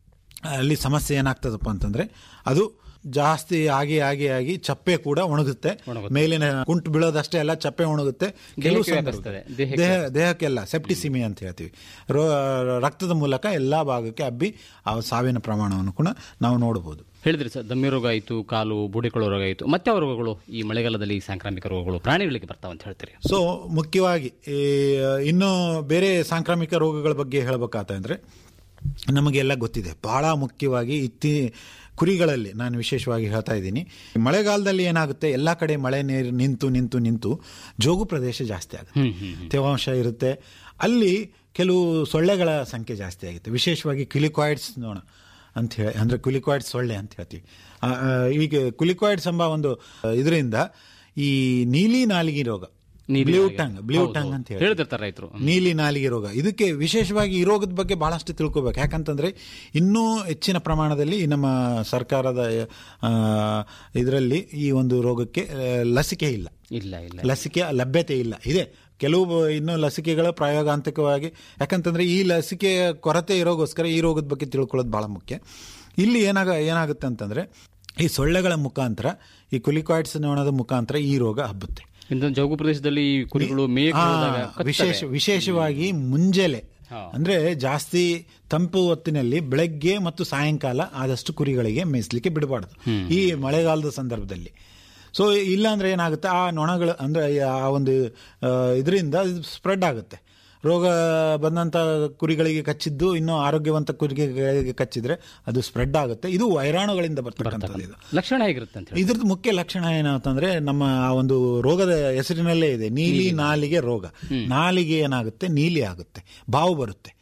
ಅಲ್ಲಿ ಸಮಸ್ಯೆ ಏನಾಗ್ತದಪ್ಪ ಅಂತಂದ್ರೆ ಅದು ಜಾಸ್ತಿ ಆಗಿ ಆಗಿ ಆಗಿ ಚಪ್ಪೆ ಕೂಡ ಒಣಗುತ್ತೆ ಮೇಲಿನ ಕುಂಟು ಬೀಳೋದಷ್ಟೇ ಅಲ್ಲ ಚಪ್ಪೆ ಒಣಗುತ್ತೆ ಕೆಲವು ದೇಹಕ್ಕೆ ಸಂದರ್ಭದಲ್ಲಿ ವ್ಯಾಪಿಸ್ತದೆ, ದೇಹಕ್ಕೆ ದೇಹ ದೇಹಕ್ಕೆಲ್ಲ ಸೆಪ್ಟಿಸಿಮಿ ಅಂತ ಹೇಳ್ತೀವಿ ರೋ ರಕ್ತದ ಮೂಲಕ ಎಲ್ಲಾ ಭಾಗಕ್ಕೆ ಹಬ್ಬಿ ಆ ಸಾವಿನ ಪ್ರಮಾಣವನ್ನು ಕೂಡ ನಾವು ನೋಡಬಹುದು ಹೇಳಿದ್ರಿ ಸರ್ ದಮ್ಮಿ ರೋಗ ಆಯಿತು ಕಾಲು ಬುಡಿಕೊಳ್ಳೋ ರೋಗ ಆಯಿತು ಮತ್ತೆ ಯಾವ ರೋಗಗಳು ಈ ಮಳೆಗಾಲದಲ್ಲಿ ಈ ಸಾಂಕ್ರಾಮಿಕ ರೋಗಗಳು ಪ್ರಾಣಿಗಳಿಗೆ ಬರ್ತಾವ ಅಂತ ಹೇಳ್ತೀರಿ ಸೊ ಮುಖ್ಯವಾಗಿ ಈ ಇನ್ನು ಬೇರೆ ಸಾಂಕ್ರಾಮಿಕ ರೋಗಗಳ ಬಗ್ಗೆ ಹೇಳಬೇಕಾತಂದ್ರೆ ನಮಗೆಲ್ಲ ಗೊತ್ತಿದೆ ಬಹಳ ಮುಖ್ಯವಾಗಿ ಇತ್ತಿ ಕುರಿಗಳಲ್ಲಿ ನಾನು ವಿಶೇಷವಾಗಿ ಹೇಳ್ತಾ ಇದ್ದೀನಿ ಮಳೆಗಾಲದಲ್ಲಿ ಏನಾಗುತ್ತೆ ಎಲ್ಲ ಕಡೆ ಮಳೆ ನೀರು ನಿಂತು ನಿಂತು ನಿಂತು ಜೋಗು ಪ್ರದೇಶ ಜಾಸ್ತಿ ಆಗುತ್ತೆ ತೇವಾಂಶ ಇರುತ್ತೆ ಅಲ್ಲಿ ಕೆಲವು ಸೊಳ್ಳೆಗಳ ಸಂಖ್ಯೆ ಜಾಸ್ತಿ ಆಗುತ್ತೆ ವಿಶೇಷವಾಗಿ ಕ್ಯುಲಿಕಾಯ್ಡ್ಸ್ ನೋಡ ಅಂತ ಹೇಳಿ ಅಂದ್ರೆ ಕ್ಯುಲಿಕಾಯ್ಡ್ಸ್ ಸೊಳ್ಳೆ ಅಂತ ಹೇಳ್ತೀವಿ ಆ, ಆ, ಈಗ ಕ್ಯುಲಿಕಾಯ್ಡ್ಸ್ ಎಂಬ ಒಂದು ಇದರಿಂದ ಈ ನೀಲಿ ನಾಲಿಗೆ ರೋಗ ಬ್ಲೂ ಟಂಗ್ ಬ್ಲೂ ಟಂಗ್ ಅಂತ ಹೇಳಿ ಹೇಳ್ತಿರ್ತಾರೆ ರೈತರು ನೀಲಿ ನಾಲಿಗೆ ರೋಗ ಇದಕ್ಕೆ ವಿಶೇಷವಾಗಿ ಈ ರೋಗದ ಬಗ್ಗೆ ಬಹಳಷ್ಟು ತಿಳ್ಕೊಬೇಕು ಯಾಕಂತಂದ್ರೆ ಇನ್ನೂ ಹೆಚ್ಚಿನ ಪ್ರಮಾಣದಲ್ಲಿ ಈ ನಮ್ಮ ಸರ್ಕಾರದ ಇದರಲ್ಲಿ ಈ ಒಂದು ರೋಗಕ್ಕೆ ಆ, ಲಸಿಕೆ ಇಲ್ಲ ಇಲ್ಲ ಇಲ್ಲ ಲಸಿಕೆ ಲಭ್ಯತೆ ಇಲ್ಲ ಇದೆ ಕೆಲವು ಇನ್ನೂ ಲಸಿಕೆಗಳ ಪ್ರಾಯೋಗಾಂತಿಕವಾಗಿ ಯಾಕಂತಂದ್ರೆ ಈ ಲಸಿಕೆ ಕೊರತೆ ಇರೋಗೋಸ್ಕರ ಈ ರೋಗದ ಬಗ್ಗೆ ತಿಳ್ಕೊಳ್ಳೋದು ಬಹಳ ಮುಖ್ಯ ಇಲ್ಲಿ ಏನಾಗ ಏನಾಗುತ್ತೆ ಅಂತಂದ್ರೆ ಈ ಸೊಳ್ಳೆಗಳ ಮುಖಾಂತರ ಈ ಕುಲಿಕಾಯ್ಡ್ಸ್ ನೋಣದ ಮುಖಾಂತರ ಈ ರೋಗ ಹಬ್ಬುತ್ತೆ ಇಂಥ ಜೋಗು ಪ್ರದೇಶದಲ್ಲಿ ಈ ಕುರಿಗಳು ಮೇಯ್ಕ್ ಆ, ಹೋದಾಗ ಕಚ್ತವೆ. ವಿಶೇಷ ವಿಶೇಷವಾಗಿ ಮುಂಜಾನೆ ಅಂದ್ರೆ ಜಾಸ್ತಿ ತಂಪು ಹೊತ್ತಿನಲ್ಲಿ ಬೆಳಗ್ಗೆ ಮತ್ತು ಸಾಯಂಕಾಲ ಆದಷ್ಟು ಕುರಿಗಳಿಗೆ ಮೇಯಿಸ್ಲಿಕ್ಕೆ ಬಿಡಬಾರ್ದು ಈ ಮಳೆಗಾಲದ ಸಂದರ್ಭದಲ್ಲಿ ಸೊ ಇಲ್ಲ ಅಂದ್ರೆ ಏನಾಗುತ್ತೆ ಆ ನೊಣಗಳು ಅಂದ್ರೆ ಆ ಒಂದು ಇದರಿಂದ ಸ್ಪ್ರೆಡ್ ಆಗುತ್ತೆ ರೋಗ ಬಂದಂತ ಕುರಿಗಳಿಗೆ ಕಚ್ಚಿದ್ದು ಇನ್ನು ಆರೋಗ್ಯವಂತ ಕುರಿಗಳಿಗೆ ಕಚ್ಚಿದ್ರೆ ಅದು ಸ್ಪ್ರೆಡ್ ಆಗುತ್ತೆ ಇದು ವೈರಾಣುಗಳಿಂದ ಬರ್ತಕ್ಕಂಥದ್ದು ಇದು ಲಕ್ಷಣ ಹೇಗಿರುತ್ತೆ ಅಂತ ಹೇಳಿ ಇದ್ರದ್ದು ಮುಖ್ಯ ಲಕ್ಷಣ ಏನಂತಂದ್ರೆ ನಮ್ಮ ಆ ಒಂದು ರೋಗದ ಹೆಸರಿನಲ್ಲೇ ಇದೆ ನೀಲಿ ನಾಲಿಗೆ ರೋಗ ನಾಲಿಗೆ ಏನಾಗುತ್ತೆ ನೀಲಿ ಆಗುತ್ತೆ ಬಾವು ಬರುತ್ತೆ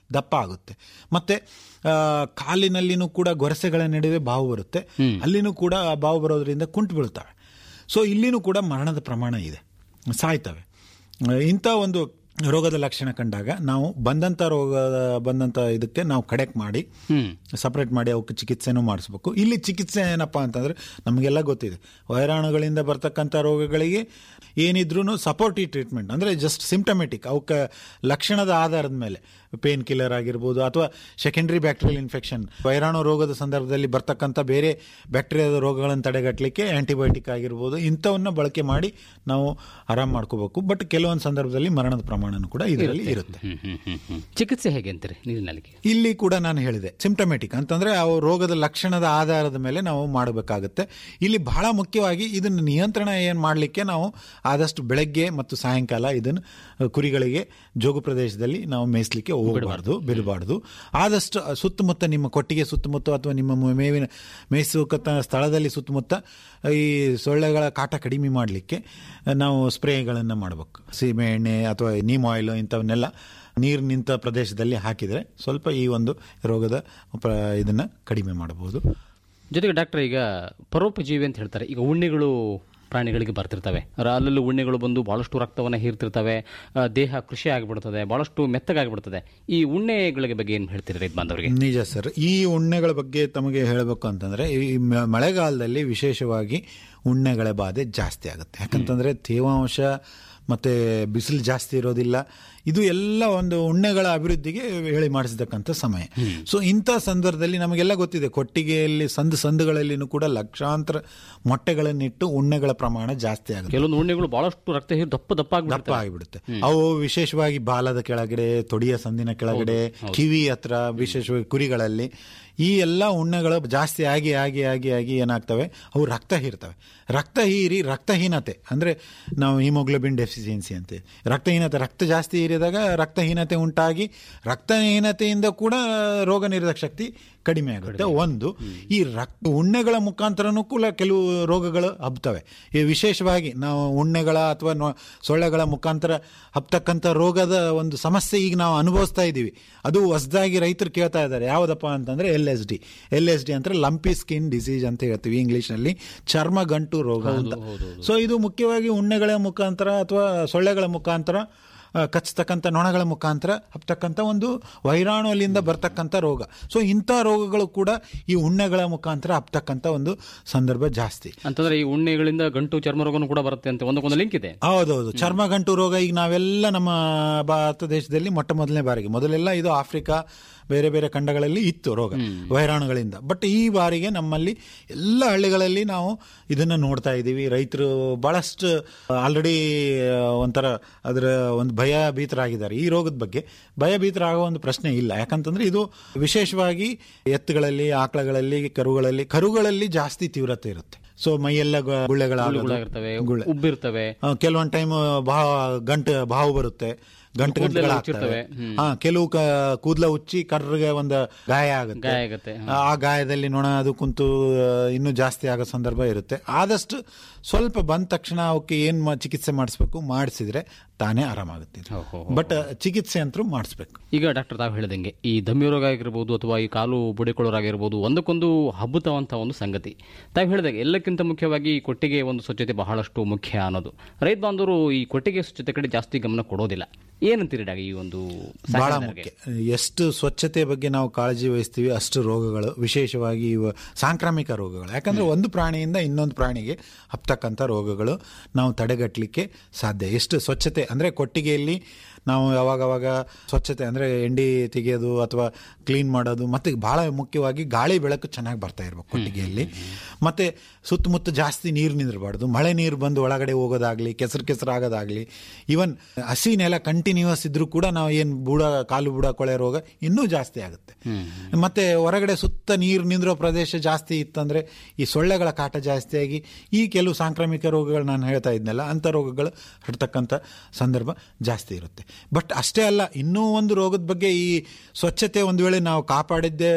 ದಪ್ಪ ಆಗುತ್ತೆ ಮತ್ತೆ ಆ, ಕಾಲಿನಲ್ಲಿನೂ ಕೂಡ ಗೊರಸೆಗಳ ನಡುವೆ ಬಾವು ಬರುತ್ತೆ ಅಲ್ಲಿನೂ ಕೂಡ ಆ ಬಾವು ಬರೋದ್ರಿಂದ ಕುಂಟು ಬೀಳ್ತವೆ ಸೊ ಇಲ್ಲಿನೂ ಕೂಡ ಮರಣದ ಪ್ರಮಾಣ ಇದೆ ಸಾಯ್ತವೆ ಆ, ಇಂಥ ಒಂದು ರೋಗದ ಲಕ್ಷಣ ಕಂಡಾಗ ನಾವು ಬಂದಂಥ ರೋಗ ಬಂದಂಥ ಇದಕ್ಕೆ ನಾವು ಕಡೆಕ್ಟ್ ಮಾಡಿ ಸಪ್ರೇಟ್ ಮಾಡಿ ಅವಕ್ಕೆ ಚಿಕಿತ್ಸೆನೂ ಮಾಡಿಸ್ಬೇಕು ಇಲ್ಲಿ ಚಿಕಿತ್ಸೆ ಏನಪ್ಪಾ ಅಂತಂದ್ರೆ ನಮಗೆಲ್ಲ ಗೊತ್ತಿದೆ ವೈರಾಣುಗಳಿಂದ ಬರ್ತಕ್ಕಂಥ ರೋಗಗಳಿಗೆ ಏನಿದ್ರೂ ಸಪೋರ್ಟಿವ್ ಟ್ರೀಟ್ಮೆಂಟ್ ಅಂದರೆ ಜಸ್ಟ್ ಸಿಂಪ್ಟಮೆಟಿಕ್ ಅವಕ್ಕೆ ಲಕ್ಷಣದ ಆಧಾರದ ಮೇಲೆ ಪೇನ್ ಕಿಲ್ಲರ್ ಆಗಿರ್ಬೋದು ಅಥವಾ ಸೆಕೆಂಡರಿ ಬ್ಯಾಕ್ಟೀರಿಯಲ್ ಇನ್ಫೆಕ್ಷನ್ ವೈರಾಣು ರೋಗದ ಸಂದರ್ಭದಲ್ಲಿ ಬರ್ತಕ್ಕಂಥ ಬೇರೆ ಬ್ಯಾಕ್ಟೀರಿಯಾದ ರೋಗಗಳನ್ನು ತಡೆಗಟ್ಟಲಿಕ್ಕೆ ಆಂಟಿಬಯೋಟಿಕ್ ಆಗಿರ್ಬೋದು ಇಂಥವನ್ನ ಬಳಕೆ ಮಾಡಿ ನಾವು ಆರಾಮ್ ಮಾಡ್ಕೋಬೇಕು ಬಟ್ ಕೆಲವೊಂದು ಸಂದರ್ಭದಲ್ಲಿ ಮರಣದ ಪ್ರಮಾಣನೂ ಕೂಡ ಇದರಲ್ಲಿ ಇರುತ್ತೆ ಹ್ಮ್, ಹ್ಮ್, ಹ್ಮ್, ಹ್ಮ್. ಚಿಕಿತ್ಸೆ ಹೇಗೆ ಅಂತೀರಿ ನೀರಿನಲ್ಲಿಗೆ ಇಲ್ಲಿ ಕೂಡ ನಾನು ಹೇಳಿದೆ ಸಿಂಪ್ಟಮೆಟಿಕ್ ಅಂತಂದ್ರೆ ಆ ರೋಗದ ಲಕ್ಷಣದ ಆಧಾರದ ಮೇಲೆ ನಾವು ಮಾಡಬೇಕಾಗುತ್ತೆ ಇಲ್ಲಿ ಬಹಳ ಮುಖ್ಯವಾಗಿ ಇದನ್ನು ನಿಯಂತ್ರಣ ಏನು ಮಾಡಲಿಕ್ಕೆ ನಾವು ಆದಷ್ಟು ಬೆಳಗ್ಗೆ ಮತ್ತು ಸಾಯಂಕಾಲ ಇದನ್ನು ಅಹ್, ಕುರಿಗಳಿಗೆ ಜೋಗು ಪ್ರದೇಶದಲ್ಲಿ ನಾವು ಮೇಯಿಸ್ಲಿಕ್ಕೆ ಹೋಗಬಾರ್ದು ಬಿಡಬಾರ್ದು ಆದಷ್ಟು ಸುತ್ತಮುತ್ತ ನಿಮ್ಮ ಕೊಟ್ಟಿಗೆ ಸುತ್ತಮುತ್ತ ಅಥವಾ ನಿಮ್ಮ ಮೇವಿನ ಮೇಯಿಸುವ ಸ್ಥಳದಲ್ಲಿ ಸುತ್ತಮುತ್ತ ಈ ಸೊಳ್ಳೆಗಳ ಕಾಟ ಕಡಿಮೆ ಮಾಡಲಿಕ್ಕೆ ನಾವು ಸ್ಪ್ರೇಗಳನ್ನು ಮಾಡಬೇಕು ಸೀಮೆ ಎಣ್ಣೆ ಅಥವಾ ನೀಮ್ ಆಯಿಲ್ ಇಂಥವನ್ನೆಲ್ಲ ನೀರು ನಿಂತ ಪ್ರದೇಶದಲ್ಲಿ ಹಾಕಿದರೆ ಸ್ವಲ್ಪ ಈ ಒಂದು ರೋಗದ ಪ್ರ ಇದನ್ನು ಕಡಿಮೆ ಮಾಡಬಹುದು ಜೊತೆಗೆ ಡಾಕ್ಟರ್ ಈಗ ಪರೋಪಜೀವಿ ಅಂತ ಹೇಳ್ತಾರೆ ಈಗ ಉಣ್ಣೆಗಳು ಪ್ರಾಣಿಗಳಿಗೆ ಬರ್ತಿರ್ತವೆ ರ- ಅಲ್ಲಲ್ಲೂ ಉಣ್ಣೆಗಳು ಬಂದು ಬಹಳಷ್ಟು ರಕ್ತವನ್ನು ಹೀರ್ತಿರ್ತವೆ ಆ, ದೇಹ ಕೃಷಿ ಆಗಿಬಿಡ್ತದೆ ಬಹಳಷ್ಟು ಮೆತ್ತಗಾಗಿಬಿಡ್ತದೆ ಈ ಉಣ್ಣೆಗಳ ಬಗ್ಗೆ ಏನು ಹೇಳ್ತೀರಿ ರೈತ ಬಾಂಧವರಿಗೆ ನಿಜ ಸರ್ ಈ ಉಣ್ಣೆಗಳ ಬಗ್ಗೆ ತಮಗೆ ಹೇಳಬೇಕು ಅಂತಂದ್ರೆ ಈ ಮ- ಮಳೆಗಾಲದಲ್ಲಿ ವಿಶೇಷವಾಗಿ ಉಣ್ಣೆಗಳ ಬಾಧೆ ಜಾಸ್ತಿ ಆಗುತ್ತೆ ಯಾಕಂತಂದ್ರೆ ತೇವಾಂಶ ಮತ್ತೆ ಬಿಸಿಲು ಜಾಸ್ತಿ ಇರೋದಿಲ್ಲ ಇದು ಎಲ್ಲ ಒಂದು ಉಣ್ಣೆಗಳ ಅಭಿವೃದ್ಧಿಗೆ ಹೇಳಿ ಮಾಡಿಸತಕ್ಕಂಥ ಸಮಯ ಸೊ ಇಂಥ ಸಂದರ್ಭದಲ್ಲಿ ನಮಗೆಲ್ಲ ಗೊತ್ತಿದೆ ಕೊಟ್ಟಿಗೆಯಲ್ಲಿ ಸಂದು ಸಂದುಗಳಲ್ಲಿನೂ ಕೂಡ ಲಕ್ಷಾಂತರ ಮೊಟ್ಟೆಗಳನ್ನಿಟ್ಟು ಉಣ್ಣೆಗಳ ಪ್ರಮಾಣ ಜಾಸ್ತಿ ಆಗುತ್ತೆ ಕೆಲವೊಂದು ಉಣ್ಣೆಗಳು ಬಹಳಷ್ಟು ರಕ್ತ ಹೀರಿ ದಪ್ಪ ದಪ್ಪ ದಪ್ಪ ಆಗಿಬಿಡುತ್ತೆ ಆಗಿಬಿಡುತ್ತೆ ಅವು ವಿಶೇಷವಾಗಿ ಬಾಲದ ಕೆಳಗಡೆ ತೊಡಿಯ ಸಂದಿನ ಕೆಳಗಡೆ ಕಿವಿ ಹತ್ರ ವಿಶೇಷವಾಗಿ ಕುರಿಗಳಲ್ಲಿ ಈ ಎಲ್ಲ ಉಣ್ಣೆಗಳು ಜಾಸ್ತಿ ಆಗಿ ಆಗಿ ಆಗಿ ಆಗಿ ಏನಾಗ್ತವೆ ಅವು ರಕ್ತ ಹೀರ್ತವೆ ರಕ್ತ ಹೀರಿ ರಕ್ತಹೀನತೆ ಅಂದ್ರೆ ನಾವು ಹಿಮೋಗ್ಲೋಬಿನ್ ಡೆಫಿಸಿಯನ್ಸಿ ಅಂತ ರಕ್ತಹೀನತೆ ರಕ್ತ ಜಾಸ್ತಿ ಹೀರಿದಾಗ ರಕ್ತಹೀನತೆ ಉಂಟಾಗಿ ರಕ್ತಹೀನತೆಯಿಂದ ಕೂಡ ರೋಗ ನಿರೋಧಕ ಶಕ್ತಿ ಕಡಿಮೆ ಆಗುತ್ತೆ ಒಂದು ಈ ರಕ್ತ ಉಣ್ಣೆಗಳ ಮುಖಾಂತರನೂ ಕೂಡ ಕೆಲವು ರೋಗಗಳು ಹಬ್ತವೆ ಈ ವಿಶೇಷವಾಗಿ ನಾವು ಉಣ್ಣೆಗಳ ಅಥವಾ ನೊ- ಸೊಳ್ಳೆಗಳ ಮುಖಾಂತರ ಹಬ್ತಕ್ಕಂಥ ರೋಗದ ಒಂದು ಸಮಸ್ಯೆ ಈಗ ನಾವು ಅನುಭವಿಸ್ತಾ ಇದ್ದೀವಿ ಅದು ಹೊಸದಾಗಿ ರೈತರು ಕೇಳ್ತಾ ಇದ್ದಾರೆ ಯಾವುದಪ್ಪ ಅಂತಂದ್ರೆ L S D L S D ಅಂದ್ರೆ ಲಂಪಿ ಸ್ಕಿನ್ ಡಿಸೀಸ್ ಅಂತ ಹೇಳ್ತೀವಿ ಇಂಗ್ಲಿಷ್ನಲ್ಲಿ ಚರ್ಮ ಗಂಟು ರೋಗ ಅಂತ ಸೊ ಇದು ಮುಖ್ಯವಾಗಿ ಉಣ್ಣೆಗಳ ಮುಖಾಂತರ ಅಥವಾ ಸೊಳ್ಳೆಗಳ ಮುಖಾಂತರ ಆ, ಕಚ್ಚತಕ್ಕಂಥ ನೊಣಗಳ ಮುಖಾಂತರ ಹಬ್ತಕ್ಕಂಥ ಒಂದು ವೈರಾಣು ಅಲ್ಲಿಂದ ಬರ್ತಕ್ಕಂಥ ರೋಗ ಸೊ ಇಂಥ ರೋಗಗಳು ಕೂಡ ಈ ಉಣ್ಣೆಗಳ ಮುಖಾಂತರ ಹಬ್ತಕ್ಕಂಥ ಒಂದು ಸಂದರ್ಭ ಜಾಸ್ತಿ ಅಂತಂದ್ರೆ ಈ ಉಣ್ಣೆಗಳಿಂದ ಗಂಟು ಚರ್ಮ ರೋಗನೂ ಕೂಡ ಬರುತ್ತೆ ಅಂತ ಒಂದಕ್ಕೊಂದು ಲಿಂಕ್ ಇದೆ ಹೌದೌದು ಚರ್ಮಗಂಟು ರೋಗ ಈಗ ನಾವೆಲ್ಲ ನಮ್ಮ ಭಾರತ ದೇಶದಲ್ಲಿ ಮೊಟ್ಟ ಮೊದಲನೇ ಬಾರಿಗೆ ಮೊದಲೆಲ್ಲ ಇದು ಆಫ್ರಿಕಾ ಬೇರೆ ಬೇರೆ ಖಂಡಗಳಲ್ಲಿ ಇತ್ತು ರೋಗ ವೈರಾಣುಗಳಿಂದ ಬಟ್ ಈ ಬಾರಿಗೆ ನಮ್ಮಲ್ಲಿ ಎಲ್ಲ ಹಳ್ಳಿಗಳಲ್ಲಿ ನಾವು ಇದನ್ನ ನೋಡ್ತಾ ಇದ್ದೀವಿ ರೈತರು ಬಹಳಷ್ಟು ಆಲ್ರೆಡಿ ಒಂಥರ ಅದರ ಒಂದು ಭಯ ಭೀತರಾಗಿದ್ದಾರೆ ಈ ರೋಗದ ಬಗ್ಗೆ ಭಯಭೀತರಾಗೋ ಒಂದು ಪ್ರಶ್ನೆ ಇಲ್ಲ ಯಾಕಂತಂದ್ರೆ ಇದು ವಿಶೇಷವಾಗಿ ಎತ್ತುಗಳಲ್ಲಿ ಆಕಳಗಳಲ್ಲಿ ಕರುಗಳಲ್ಲಿ ಕರುಗಳಲ್ಲಿ ಜಾಸ್ತಿ ತೀವ್ರತೆ ಇರುತ್ತೆ ಸೊ ಮೈಯೆಲ್ಲ ಗ- ಗುಳ್ಳೆಗಳಾಗೋದು ಗುಳ್ಳೆಗಳಾಗಿರ್ತವೆ, ಗುಳ್ಳೆ. ಉಬ್ಬಿರ್ತವೆ ಆ, ಕೆಲವೊಂದು ಟೈಮ್ ಬಾ ಗಂಟು ಬಾವು ಬರುತ್ತೆ ಗಂಟು ಕೂದ್ಲೆಲ್ಲ ಗಂಟುಗಳಾಗ್ತವೆ ಉಚ್ಚಿರ್ತವೆ. ಹ್ಮ್. ಹಾ ಕೆಲವು ಕ- ಕೂದ್ಲ ಉಚ್ಚಿ ಕರ್ರಿಗೆ ಒಂದು ಗಾಯ ಆಗುತ್ತೆ ಗಾಯ ಆಗುತ್ತೆ, ಹಾ. ಆ ಗಾಯದಲ್ಲಿ ನೊಣ ಅದು ಕುಂತು ಆ, ಇನ್ನೂ ಜಾಸ್ತಿ ಆಗೋ ಸಂದರ್ಭ ಇರುತ್ತೆ ಆದಷ್ಟು ಸ್ವಲ್ಪ ಬಂದ ತಕ್ಷಣ ಅವಕ್ಕೆ ಏನ್ ಮಾ- ಚಿಕಿತ್ಸೆ ಮಾಡಿಸ್ಬೇಕು ಮಾಡಿಸಿದ್ರೆ ತಾನೇ ಆರಾಮಾಗುತ್ತೆ ಇದು. ಹೋ, ಹೋ, ಬಟ್ ಚಿಕಿತ್ಸೆ ಅಂತೂ ಮಾಡಿಸ್ಬೇಕು ಈಗ ಡಾಕ್ಟರ್ ತಾವು ಹೇಳಿದಂಗೆ ಈ ದಮ್ಮಿ ರೋಗ ಆಗಿರ್ಬೋದು ಅಥವಾ ಈ ಕಾಲು ಬುಡಿಕೊಳ್ಳೋರಾಗಿರ್ಬೋದು ಒಂದಕ್ಕೊಂದು ಹಬ್ಬುತ್ತವಂಥ ಒಂದು ಸಂಗತಿ ತಾವು ಹೇಳಿದಾಗ ಎಲ್ಲಕ್ಕಿಂತ ಮುಖ್ಯವಾಗಿ ಈ ಕೊಟ್ಟಿಗೆ ಒಂದು ಸ್ವಚ್ಛತೆ ಬಹಳಷ್ಟು ಮುಖ್ಯ ಅನ್ನೋದು ರೈತ ಬಾಂಧವರು ಈ ಕೊಟ್ಟಿಗೆ ಸ್ವಚ್ಛತೆ ಕಡೆ ಜಾಸ್ತಿ ಗಮನ ಕೊಡೋದಿಲ್ಲ ಏನಂತೀರಿ ಡಾಗ ಈ ಒಂದು ಬಹಳ ಸಾಕಣೆದಾರರಿಗೆ? ಮುಖ್ಯ ಎಷ್ಟು ಸ್ವಚ್ಛತೆ ಬಗ್ಗೆ ನಾವು ಕಾಳಜಿ ವಹಿಸ್ತೀವಿ ಅಷ್ಟು ರೋಗಗಳು ವಿಶೇಷವಾಗಿ ಇವ ಸಾಂಕ್ರಾಮಿಕ ರೋಗಗಳು ಯಾಕಂದ್ರೆ ಒಂದು ಪ್ರಾಣಿಯಿಂದ ಇನ್ನೊಂದು ಪ್ರಾಣಿಗೆ ಹಬ್ತಕ್ಕಂಥ ರೋಗಗಳು ನಾವು ತಡೆಗಟ್ಟಲಿಕ್ಕೆ ಸಾಧ್ಯ ಎಷ್ಟು ಸ್ವಚ್ಛತೆ ಅಂದ್ರೆ ಕೊಟ್ಟಿಗೆಯಲ್ಲಿ ನಾವು ಯಾವಾಗವಾಗ ಸ್ವಚ್ಛತೆ ಅಂದ್ರೆ ಎಂಡಿ ತೆಗೆಯೋದು ಅಥವಾ ಕ್ಲೀನ್ ಮಾಡೋದು ಮತ್ತೆ ಬಹಳ ಮುಖ್ಯವಾಗಿ ಗಾಳಿ ಬೆಳಕು ಚೆನ್ನಾಗಿ ಬರ್ತಾ ಇರ್ಬೇಕು ಕೊಟ್ಟಿಗೆಯಲ್ಲಿ ಮತ್ತೆ ಸುತ್ತಮುತ್ತ ಜಾಸ್ತಿ ನೀರು ನಿಂದಿರಬಾರ್ದು ಮಳೆ ನೀರು ಬಂದು ಒಳಗಡೆ ಹೋಗೋದಾಗ್ಲಿ ಕೆಸರು ಕೆಸರು ಆಗೋದಾಗ್ಲಿ ಈವನ್ ಹಸಿ ನೆಲ ಕಂಟಿನ್ಯೂಸ್ ಇದ್ರೂ ಕೂಡ ನಾವು ಏನು ಬುಡ ಕಾಲು ಬುಡ ಕೊಳೆ ರೋಗ ಇನ್ನೂ ಜಾಸ್ತಿ ಆಗುತ್ತೆ ಮತ್ತೆ ಹೊರಗಡೆ ಸುತ್ತ ನೀರು ನಿಂದಿರೋ ಪ್ರದೇಶ ಜಾಸ್ತಿ ಇತ್ತಂದ್ರೆ ಈ ಸೊಳ್ಳೆಗಳ ಕಾಟ ಜಾಸ್ತಿ ಆಗಿ ಈ ಕೆಲವು ಸಾಂಕ್ರಾಮಿಕ ರೋಗಗಳು ನಾನು ಹೇಳ್ತಾ ಇದ್ನಲ್ಲ ಅಂಥ ರೋಗಗಳು ಹರಡ್ತಕ್ಕಂಥ ಸಂದರ್ಭ ಜಾಸ್ತಿ ಇರುತ್ತೆ ಬಟ್ ಅಷ್ಟೇ ಅಲ್ಲ ಇನ್ನೂ ಒಂದು ರೋಗದ ಬಗ್ಗೆ ಈ ಸ್ವಚ್ಛತೆ ಒಂದು ವೇಳೆ ನಾವು ಕಾಪಾಡಿದ್ದೆ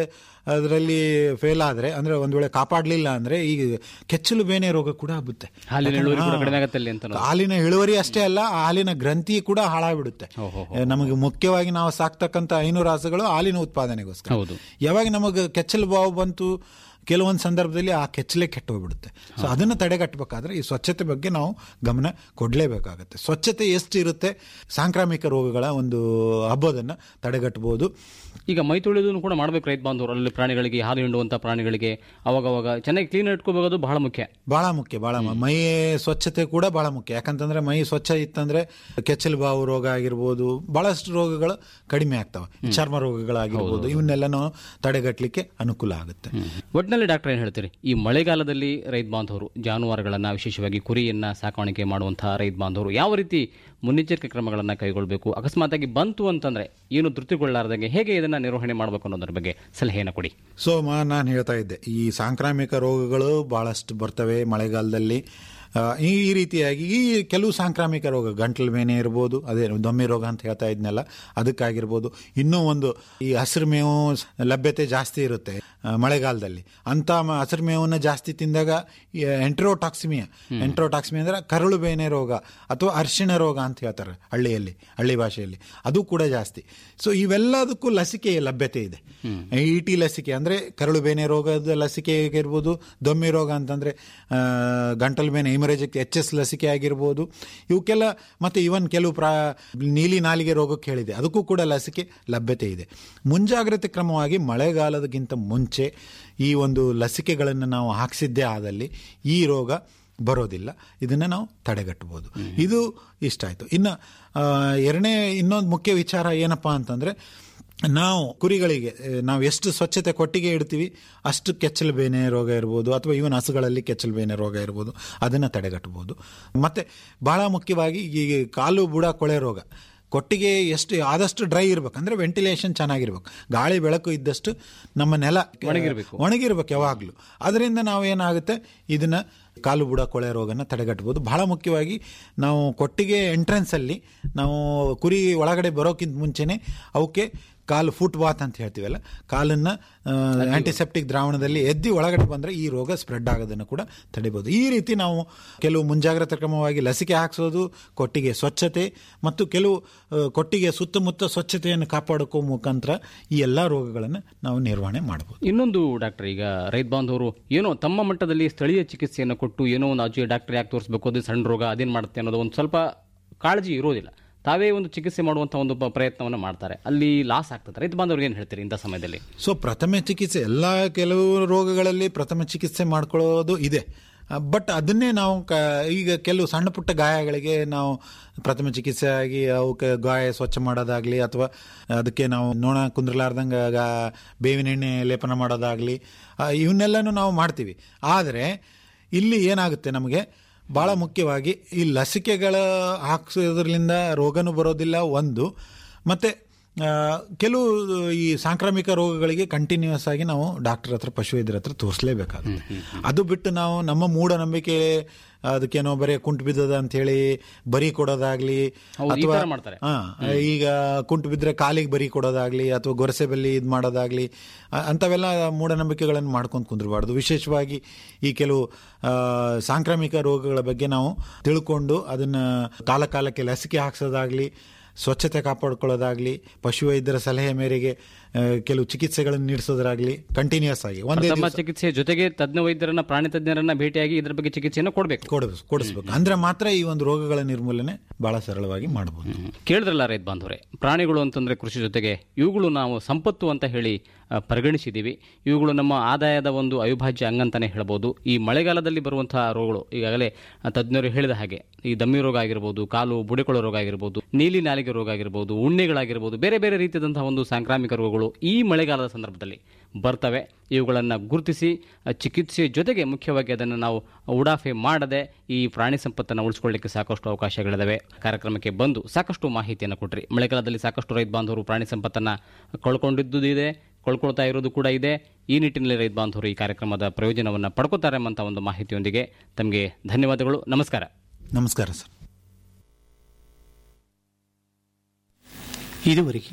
ಅದರಲ್ಲಿ ಫೇಲ್ ಆದರೆ ಅಂದ್ರೆ ಒಂದ್ ವೇಳೆ ಕಾಪಾಡಲಿಲ್ಲ ಅಂದ್ರೆ ಈ ಕೆಚ್ಚಲು ಬೇನೆ ರೋಗ ಕೂಡ ಹಬ್ಬುತ್ತೆ ಹಾಲಿನ ಇಳುವರಿ ಕೂಡ ಹಾ. ಕಡಿಮೆ ಆಗತ್ತೆ ಅಲ್ಲಿ ಅಂತ ಅನ್ನೋದು. ಹಾಲಿನ ಇಳುವರಿ ಅಷ್ಟೇ ಅಲ್ಲ ಆ ಹಾಲಿನ ಗ್ರಂಥಿ ಕೂಡ ಹಾಳಾಗ್ಬಿಡುತ್ತೆ ನಮಗೆ ಮುಖ್ಯವಾಗಿ ನಾವು ಸಾಕ್ತಕ್ಕಂಥ ಐನೂರು ರಾಸುಗಳು ಹಾಲಿನ ಉತ್ಪಾದನೆಗೋಸ್ಕರ ಹೌದು. ಯಾವಾಗ ನಮಗೆ ಕೆಚ್ಚಲು ಬಾವು ಬಂತು ಕೆಲವೊಂದು ಸಂದರ್ಭದಲ್ಲಿ ಆ ಕೆಚ್ಚಲೇ ಕೆಟ್ಟು ಹೋಗ್ಬಿಡುತ್ತೆ ಸೊ ಅದನ್ನು ತಡೆಗಟ್ಟಬೇಕಾದ್ರೆ ಈ ಸ್ವಚ್ಛತೆ ಬಗ್ಗೆ ನಾವು ಗಮನ ಕೊಡಲೇಬೇಕಾಗತ್ತೆ ಸ್ವಚ್ಛತೆ ಎಷ್ಟು ಇರುತ್ತೆ ಸಾಂಕ್ರಾಮಿಕ ರೋಗಗಳ ಒಂದು ಹಬ್ಬದನ್ನು ತಡೆಗಟ್ಟಬಹುದು ಈಗ ಮೈ ತೊಳೆಯೋದನ್ನು ಕೂಡ ಮಾಡಬೇಕು ರೈತ ಬಾಂಧವರು ಅಲ್ಲಿ ಪ್ರಾಣಿಗಳಿಗೆ ಹಾಲು ಹಿಂಡುವಂಥ ಪ್ರಾಣಿಗಳಿಗೆ ಅವಾಗವಾಗ ಚೆನ್ನಾಗಿ ಕ್ಲೀನ್ ಇಟ್ಕೋಬೇಕಾದು ಬಹಳ ಮುಖ್ಯ ಬಹಳ ಮುಖ್ಯ ಬಹಳ ಮು- ಮೈ ಸ್ವಚ್ಛತೆ ಕೂಡ ಬಹಳ ಮುಖ್ಯ ಯಾಕಂತಂದ್ರೆ ಮೈ ಸ್ವಚ್ಛ ಇತ್ತಂದ್ರೆ ಕೆಚ್ಚಲು ಬಾವು ರೋಗ ಆಗಿರ್ಬೋದು ಬಹಳಷ್ಟು ರೋಗಗಳು ಕಡಿಮೆ ಆಗ್ತವೆ ಚರ್ಮ ರೋಗಗಳಾಗಿರ್ಬೋದು ಇವನ್ನೆಲ್ಲ ನಾವು ತಡೆಗಟ್ಟಲಿಕ್ಕೆ ಅನುಕೂಲ ಆಗುತ್ತೆ ಒಟ್ಟಿನಲ್ಲಿ ಡಾಕ್ಟರ್ ಏನು ಹೇಳ್ತೀರಿ ಈ ಮಳೆಗಾಲದಲ್ಲಿ ರೈತ ಬಾಂಧವರು ಜಾನುವಾರುಗಳನ್ನು ವಿಶೇಷವಾಗಿ ಕುರಿಯನ್ನ ಸಾಕಾಣಿಕೆ ಮಾಡುವಂತಹ ರೈತ ಬಾಂಧವರು ಯಾವ ರೀತಿ ಮುನ್ನೆಚ್ಚರಿಕೆ ಕ್ರಮಗಳನ್ನು ಕೈಗೊಳ್ಳಬೇಕು ಅಕಸ್ಮಾತಾಗಿ ಬಂತು ಅಂತಂದ್ರೆ ಏನು ತೃಪ್ತಿಗೊಳ್ಳಾರ್ದಂಗೆ ಹೇಗೆ ಇದನ್ನ ನಿರ್ವಹಣೆ ಮಾಡಬೇಕು ಅನ್ನೋದ್ರ ಬಗ್ಗೆ ಸಲಹೆಯನ್ನು ಕೊಡಿ ಸೊ ಮಾ ನಾನು ಹೇಳ್ತಾ ಇದ್ದೆ ಈ ಸಾಂಕ್ರಾಮಿಕ ರೋಗಗಳು ಬಹಳಷ್ಟು ಬರ್ತವೆ ಮಳೆಗಾಲದಲ್ಲಿ ಆ, ಈ ಈ ರೀತಿಯಾಗಿ ಈ ಕೆಲವು ಸಾಂಕ್ರಾಮಿಕ ರೋಗ ಗಂಟಲು ಬೇನೆ ಇರ್ಬೋದು ಅದೇ ದೊಮ್ಮೆ ರೋಗ ಅಂತ ಹೇಳ್ತಾ ಇದ್ನಲ್ಲ ಅದಕ್ಕಾಗಿರ್ಬೋದು ಇನ್ನೂ ಒಂದು ಈ ಹಸಿರು ಮೇವು ಲಭ್ಯತೆ ಜಾಸ್ತಿ ಇರುತ್ತೆ ಆ, ಮಳೆಗಾಲದಲ್ಲಿ ಅಂತ ಮ- ಹಸಿರು ಮೇವನ್ನ ಜಾಸ್ತಿ ತಿಂದಾಗ ಎಂಟ್ರೋಟಾಕ್ಸಿಮಿಯಾ ಎಂಟ್ರೋಟಾಕ್ಸಿಮಿಯಾ ಅಂದ್ರೆ ಕರುಳು ಬೇನೆ ರೋಗ ಅಥವಾ ಅರಿಶಿಣ ರೋಗ ಅಂತ ಹೇಳ್ತಾರೆ ಹಳ್ಳಿಯಲ್ಲಿ ಹಳ್ಳಿ ಭಾಷೆಯಲ್ಲಿ ಅದು ಕೂಡ ಜಾಸ್ತಿ ಸೊ ಇವೆಲ್ಲದಕ್ಕೂ ಲಸಿಕೆ ಲಭ್ಯತೆ ಇದೆ ಇ ಟಿ ಲಸಿಕೆ ಅಂದ್ರೆ ಕರುಳು ಬೇನೆ ರೋಗದ ಲಸಿಕೆ ಆಗಿರ್ಬೋದು ದೊಮ್ಮೆ ರೋಗ ಅಂತಂದ್ರೆ ಆ, ಗಂಟಲು ಬೇನೆ ಹಿಮರೇಜಕ್ ಎಚ್ ಎಸ್ ಲಸಿಕೆ ಆಗಿರ್ಬೋದು ಇವಕ್ಕೆಲ್ಲ ಮತ್ತೆ ಇವನ್ ಕೆಲವು ಪ್ರಾ ನೀಲಿ ನಾಲಿಗೆ ರೋಗಕ್ಕೆ ಹೇಳಿದೆ ಅದಕ್ಕೂ ಕೂಡ ಲಸಿಕೆ ಲಭ್ಯತೆ ಇದೆ ಮುಂಜಾಗ್ರತೆ ಕ್ರಮವಾಗಿ ಮಳೆಗಾಲದಕ್ಕಿಂತ ಮುಂಚೆ ಈ ಒಂದು ಲಸಿಕೆಗಳನ್ನು ನಾವು ಹಾಕಿಸಿದ್ದೇ ಆದಲ್ಲಿ ಈ ರೋಗ ಬರೋದಿಲ್ಲ ಇದನ್ನು ನಾವು ತಡೆಗಟ್ಟಬಹುದು ಇದು ಇಷ್ಟ ಆಯಿತು ಇನ್ನು ಆ, ಎರಡನೇ ಇನ್ನೊಂದು ಮುಖ್ಯ ವಿಚಾರ ಏನಪ್ಪಾ ಅಂತಂದ್ರೆ ನಾವು ಕುರಿಗಳಿಗೆ ಆ, ನಾವು ಎಷ್ಟು ಸ್ವಚ್ಛತೆ ಕೊಟ್ಟಿಗೆ ಇಡ್ತೀವಿ ಅಷ್ಟು ಕೆಚ್ಚಲು ಬೇನೆ ರೋಗ ಇರ್ಬೋದು ಅಥವಾ ಇವನ್ ಹಸುಗಳಲ್ಲಿ ಕೆಚ್ಚಲು ಬೇನೆ ರೋಗ ಇರ್ಬೋದು ಅದನ್ನು ತಡೆಗಟ್ಟಬಹುದು ಮತ್ತೆ ಬಹಳ ಮುಖ್ಯವಾಗಿ ಈ ಕಾಲು ಬುಡ ಕೊಳೆ ರೋಗ ಕೊಟ್ಟಿಗೆ ಎಷ್ಟು ಆದಷ್ಟು ಡ್ರೈ ಇರ್ಬೇಕು ಅಂದ್ರೆ ವೆಂಟಿಲೇಷನ್ ಚೆನ್ನಾಗಿರ್ಬೇಕು ಗಾಳಿ ಬೆಳಕು ಇದ್ದಷ್ಟು ನಮ್ಮ ನೆಲ ಒಣಗಿರ್ಬೇಕು. ಒಣಗಿರ್ಬೇಕು ಯಾವಾಗಲೂ ಅದರಿಂದ ನಾವು ಏನಾಗುತ್ತೆ ಇದನ್ನ ಕಾಲು ಬುಡ ಕೊಳೆ ರೋಗನ ತಡೆಗಟ್ಟಬಹುದು ಬಹಳ ಮುಖ್ಯವಾಗಿ ನಾವು ಕೊಟ್ಟಿಗೆ ಎಂಟ್ರೆನ್ಸ್ ಅಲ್ಲಿ ನಾವು ಕುರಿ ಒಳಗಡೆ ಬರೋಕ್ಕಿಂತ ಮುಂಚೆನೆ ಅವಕ್ಕೆ ಕಾಲು ಫುಟ್ ಬಾತ್ ಅಂತ ಹೇಳ್ತೀವಲ್ಲ ಕಾಲನ್ನ ಆಂಟಿಸೆಪ್ಟಿಕ್ ದ್ರಾವಣದಲ್ಲಿ ಎದ್ದಿ ಒಳಗಡೆ ಬಂದ್ರೆ ಈ ರೋಗ ಸ್ಪ್ರೆಡ್ ಆಗೋದನ್ನು ಕೂಡ ತಡಿಬಹುದು ಈ ರೀತಿ ನಾವು ಕೆಲವು ಮುಂಜಾಗ್ರತಾ ಕ್ರಮವಾಗಿ ಲಸಿಕೆ ಹಾಕ್ಸೋದು ಕೊಟ್ಟಿಗೆ ಸ್ವಚ್ಛತೆ ಮತ್ತು ಕೆಲವು ಆ, ಕೊಟ್ಟಿಗೆ ಸುತ್ತಮುತ್ತ ಸ್ವಚ್ಛತೆಯನ್ನು ಕಾಪಾಡಕ್ಕೋ ಮುಖಾಂತರ ಈ ಎಲ್ಲ ರೋಗಗಳನ್ನು ನಾವು ನಿರ್ವಹಣೆ ಮಾಡಬಹುದು ಇನ್ನೊಂದು ಡಾಕ್ಟರ್ ಈಗ ರೈತ ಬಾಂಧವರು ಏನೋ ತಮ್ಮ ಮಟ್ಟದಲ್ಲಿ ಸ್ಥಳೀಯ ಚಿಕಿತ್ಸೆಯನ್ನು ಕೊಟ್ಟು ಏನೋ ಒಂದು ಅಜ್ಜಿ ಡಾಕ್ಟರ್ ಯಾಕೆ ತೋರಿಸ್ಬೇಕು ಅದು ಸಣ್ಣ ರೋಗ ಅದೇನು ಮಾಡುತ್ತೆ ಅನ್ನೋದು ಒಂದು ಸ್ವಲ್ಪ ಕಾಳಜಿ ಇರೋದಿಲ್ಲ ತಾವೇ ಒಂದು ಚಿಕಿತ್ಸೆ ಮಾಡುವಂಥ ಒಂದು ಪ- ಪ್ರಯತ್ನವನ್ನು ಮಾಡ್ತಾರೆ ಅಲ್ಲಿ ಲಾಸ್ ಆಗ್ತದೆ ರೈತ ಬಾಂಧವ್ರಿಗೆ ಏನು ಹೇಳ್ತೀರಿ ಇಂಥ ಸಮಯದಲ್ಲಿ ಸೊ ಪ್ರಥಮ ಚಿಕಿತ್ಸೆ ಎಲ್ಲ ಕೆಲವು ರೋಗಗಳಲ್ಲಿ ಪ್ರಥಮ ಚಿಕಿತ್ಸೆ ಮಾಡ್ಕೊಳ್ಳೋದು ಇದೆ ಬಟ್ ಅದನ್ನೇ ನಾವು ಕ ಈಗ ಕೆಲವು ಸಣ್ಣ ಪುಟ್ಟ ಗಾಯಗಳಿಗೆ ನಾವು ಪ್ರಥಮ ಚಿಕಿತ್ಸೆ ಆಗಿ ಅವಕ್ಕೆ ಗಾಯ ಸ್ವಚ್ಛ ಮಾಡೋದಾಗ್ಲಿ ಅಥವಾ ಅದಕ್ಕೆ ನಾವು ನೋಣ ಕುಂದ್ರಲಾರ್ದಂಗೆ ಗಾ- ಬೇವಿನ ಎಣ್ಣೆ ಲೇಪನ ಮಾಡೋದಾಗ್ಲಿ ಆ, ಇವನ್ನೆಲ್ಲನೂ ನಾವು ಮಾಡ್ತೀವಿ ಆದರೆ ಇಲ್ಲಿ ಏನಾಗುತ್ತೆ ನಮಗೆ ಬಹಳ ಮುಖ್ಯವಾಗಿ ಈ ಲಸಿಕೆಗಳ ಹಾಕ್ಸೋದ್ರಿಂದ ರೋಗನೂ ಬರೋದಿಲ್ಲ ಒಂದು ಮತ್ತೆ ಆ, ಕೆಲವು ಈ ಸಾಂಕ್ರಾಮಿಕ ರೋಗಗಳಿಗೆ ಕಂಟಿನ್ಯೂಸ್ ಆಗಿ ನಾವು ಡಾಕ್ಟರ್ ಹತ್ರ ಪಶುವೈದ್ಯರ ಹತ್ರ ತೋರಿಸಲೇಬೇಕಾಗುತ್ತೆ ಅದು ಬಿಟ್ಟು ನಾವು ನಮ್ಮ ಮೂಢನಂಬಿಕೆ ಅದಕ್ಕೇನೋ ಬರೀ ಕುಂಟು ಬಿದ್ದದ ಅಂತ ಹೇಳಿ ಬರಿ ಕೊಡೋದಾಗ್ಲಿ ಹೌದು, ಈ ತರ ಮಾಡ್ತಾರೆ. ಹಾ, ಈಗ ಕುಂಟು ಬಿದ್ದರೆ ಕಾಲಿಗೆ ಬರಿ ಕೊಡೋದಾಗ್ಲಿ ಅಥವಾ ಗೊರಸೆ ಬಲ್ಲಿ ಇದು ಮಾಡೋದಾಗ್ಲಿ ಅ- ಅಂಥವೆಲ್ಲ ಮೂಢನಂಬಿಕೆಗಳನ್ನು ಮಾಡ್ಕೊಂಡು ಕುಂದ್ರಬಾರ್ದು ವಿಶೇಷವಾಗಿ ಈ ಕೆಲವು ಆ, ಸಾಂಕ್ರಾಮಿಕ ರೋಗಗಳ ಬಗ್ಗೆ ನಾವು ತಿಳ್ಕೊಂಡು ಅದನ್ನ ಕಾಲ ಕಾಲಕ್ಕೆ ಲಸಿಕೆ ಹಾಕ್ಸೋದಾಗ್ಲಿ ಸ್ವಚ್ಛತೆ ಕಾಪಾಡ್ಕೊಳ್ಳೋದಾಗ್ಲಿ ಪಶುವೈದ್ಯರ ಸಲಹೆ ಮೇರೆಗೆ ಆ, ಕೆಲವು ಚಿಕಿತ್ಸೆಗಳನ್ನು ನೀಡಿಸೋದಾಗ್ಲಿ ಕಂಟಿನ್ಯೂಸ್ ಆಗಿ ಒಂದೇ ಪ್ರಥಮ ದಿವಸ ಚಿಕಿತ್ಸೆ ಜೊತೆಗೆ ತಜ್ಞ ವೈದ್ಯರನ್ನ ಪ್ರಾಣಿ ತಜ್ಞರನ್ನ ಭೇಟಿಯಾಗಿ ಇದ್ರ ಬಗ್ಗೆ ಚಿಕಿತ್ಸೆಯನ್ನು ಕೊಡಬೇಕು ಕೊಡಬೇಕು ಕೊಡಿಸ್ಬೇಕು ಅಂದ್ರೆ ಮಾತ್ರ ಈ ಒಂದು ರೋಗಗಳ ನಿರ್ಮೂಲನೆ ಬಹಳ ಸರಳವಾಗಿ ಮಾಡಬಹುದು ಕೇಳಿದ್ರಲ್ಲ ರೈತ ಬಾಂಧವರೇ ಪ್ರಾಣಿಗಳು ಅಂತಂದ್ರೆ ಕೃಷಿ ಜೊತೆಗೆ ಇವುಗಳು ನಾವು ಸಂಪತ್ತು ಅಂತ ಹೇಳಿ ಆ, ಪರಿಗಣಿಸಿದ್ದೀವಿ ಇವುಗಳು ನಮ್ಮ ಆದಾಯದ ಒಂದು ಅವಿಭಾಜ್ಯ ಅಂಗಂತಾನೆ ಹೇಳ್ಬೋದು ಈ ಮಳೆಗಾಲದಲ್ಲಿ ಬರುವಂತಹ ರೋಗಗಳು ಈಗಾಗಲೇ ಆ, ತಜ್ಞರು ಹೇಳಿದ ಹಾಗೆ ಈ ದಮ್ಮಿ ರೋಗ ಆಗಿರ್ಬೋದು ಕಾಲು ಬುಡೆಕೊಳ ರೋಗ ಆಗಿರ್ಬೋದು ನೀಲಿ ನಾಲಿಗೆ ರೋಗ ಆಗಿರ್ಬೋದು ಉಣ್ಣೆಗಳಾಗಿರ್ಬೋದು ಬೇರೆ ಬೇರೆ ರೀತಿಯಾದಂತಹ ಒಂದು ಸಾಂಕ್ರಾಮಿಕ ರೋಗಗಳು ಈ ಮಳೆಗಾಲದ ಸಂದರ್ಭದಲ್ಲಿ ಬರ್ತವೆ ಇವುಗಳನ್ನು ಗುರುತಿಸಿ ಆ, ಚಿಕಿತ್ಸೆ ಜೊತೆಗೆ ಮುಖ್ಯವಾಗಿ ಅದನ್ನು ನಾವು ಉಡಾಫೆ ಮಾಡದೆ ಈ ಪ್ರಾಣಿ ಸಂಪತ್ತನ್ನು ಉಳಿಸ್ಕೊಳ್ಳಿಕ್ಕೆ ಸಾಕಷ್ಟು ಅವಕಾಶಗಳಿದಾವೆ ಕಾರ್ಯಕ್ರಮಕ್ಕೆ ಬಂದು ಸಾಕಷ್ಟು ಮಾಹಿತಿಯನ್ನು ಕೊಟ್ರಿ ಮಳೆಗಾಲದಲ್ಲಿ ಸಾಕಷ್ಟು ರೈತ ಬಾಂಧವರು ಪ್ರಾಣಿ ಸಂಪತ್ತನ್ನು ಕಳ್ಕೊಂಡಿದ್ದು ಇದೆ ಕಳ್ಕೊಳ್ತಾ ಇರೋದು ಕೂಡ ಇದೆ ಈ ನಿಟ್ಟಿನಲ್ಲಿ ರೈತ ಬಾಂಧವರು ಈ ಕಾರ್ಯಕ್ರಮದ ಪ್ರಯೋಜನವನ್ನು ಪಡ್ಕೋತಾರೆ ಎಂಬಂಥ ಒಂದು ಮಾಹಿತಿಯೊಂದಿಗೆ ತಮಗೆ ಧನ್ಯವಾದಗಳು ನಮಸ್ಕಾರ ನಮಸ್ಕಾರ ಸರ್ ಇದುವರೆಗೆ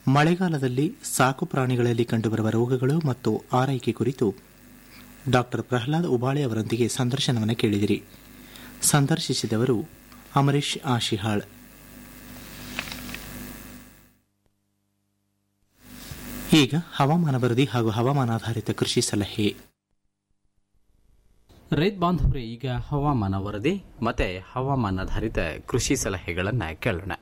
ಮಳೆಗಾಲದಲ್ಲಿ ಸಾಕು ಪ್ರಾಣಿಗಳಲ್ಲಿ ಕಂಡುಬರುವ ರೋಗಗಳು ಮತ್ತು ಆರೈಕೆ ಕುರಿತು ಡಾಕ್ಟರ್ ಪ್ರಹ್ಲಾದ್ ಉಬಾಳೆ ಅವರೊಂದಿಗೆ ಸಂದರ್ಶನವನ್ನು ಕೇಳಿದಿರಿ ಸಂದರ್ಶಿಸಿದವರು ಅಮರೀಶ್ ಆಶಿಹಾಳ್ ಈಗ ಹವಾಮಾನ ವರದಿ ಹಾಗೂ ಹವಾಮಾನಾಧಾರಿತ ಕೃಷಿ ಸಲಹೆ ರೈತ ಬಾಂಧವರೇ ಈಗ ಹವಾಮಾನ ವರದಿ ಮತ್ತೆ ಹವಾಮಾನಾಧಾರಿತ ಕೃಷಿ ಸಲಹೆಗಳನ್ನು ಕೇಳೋಣ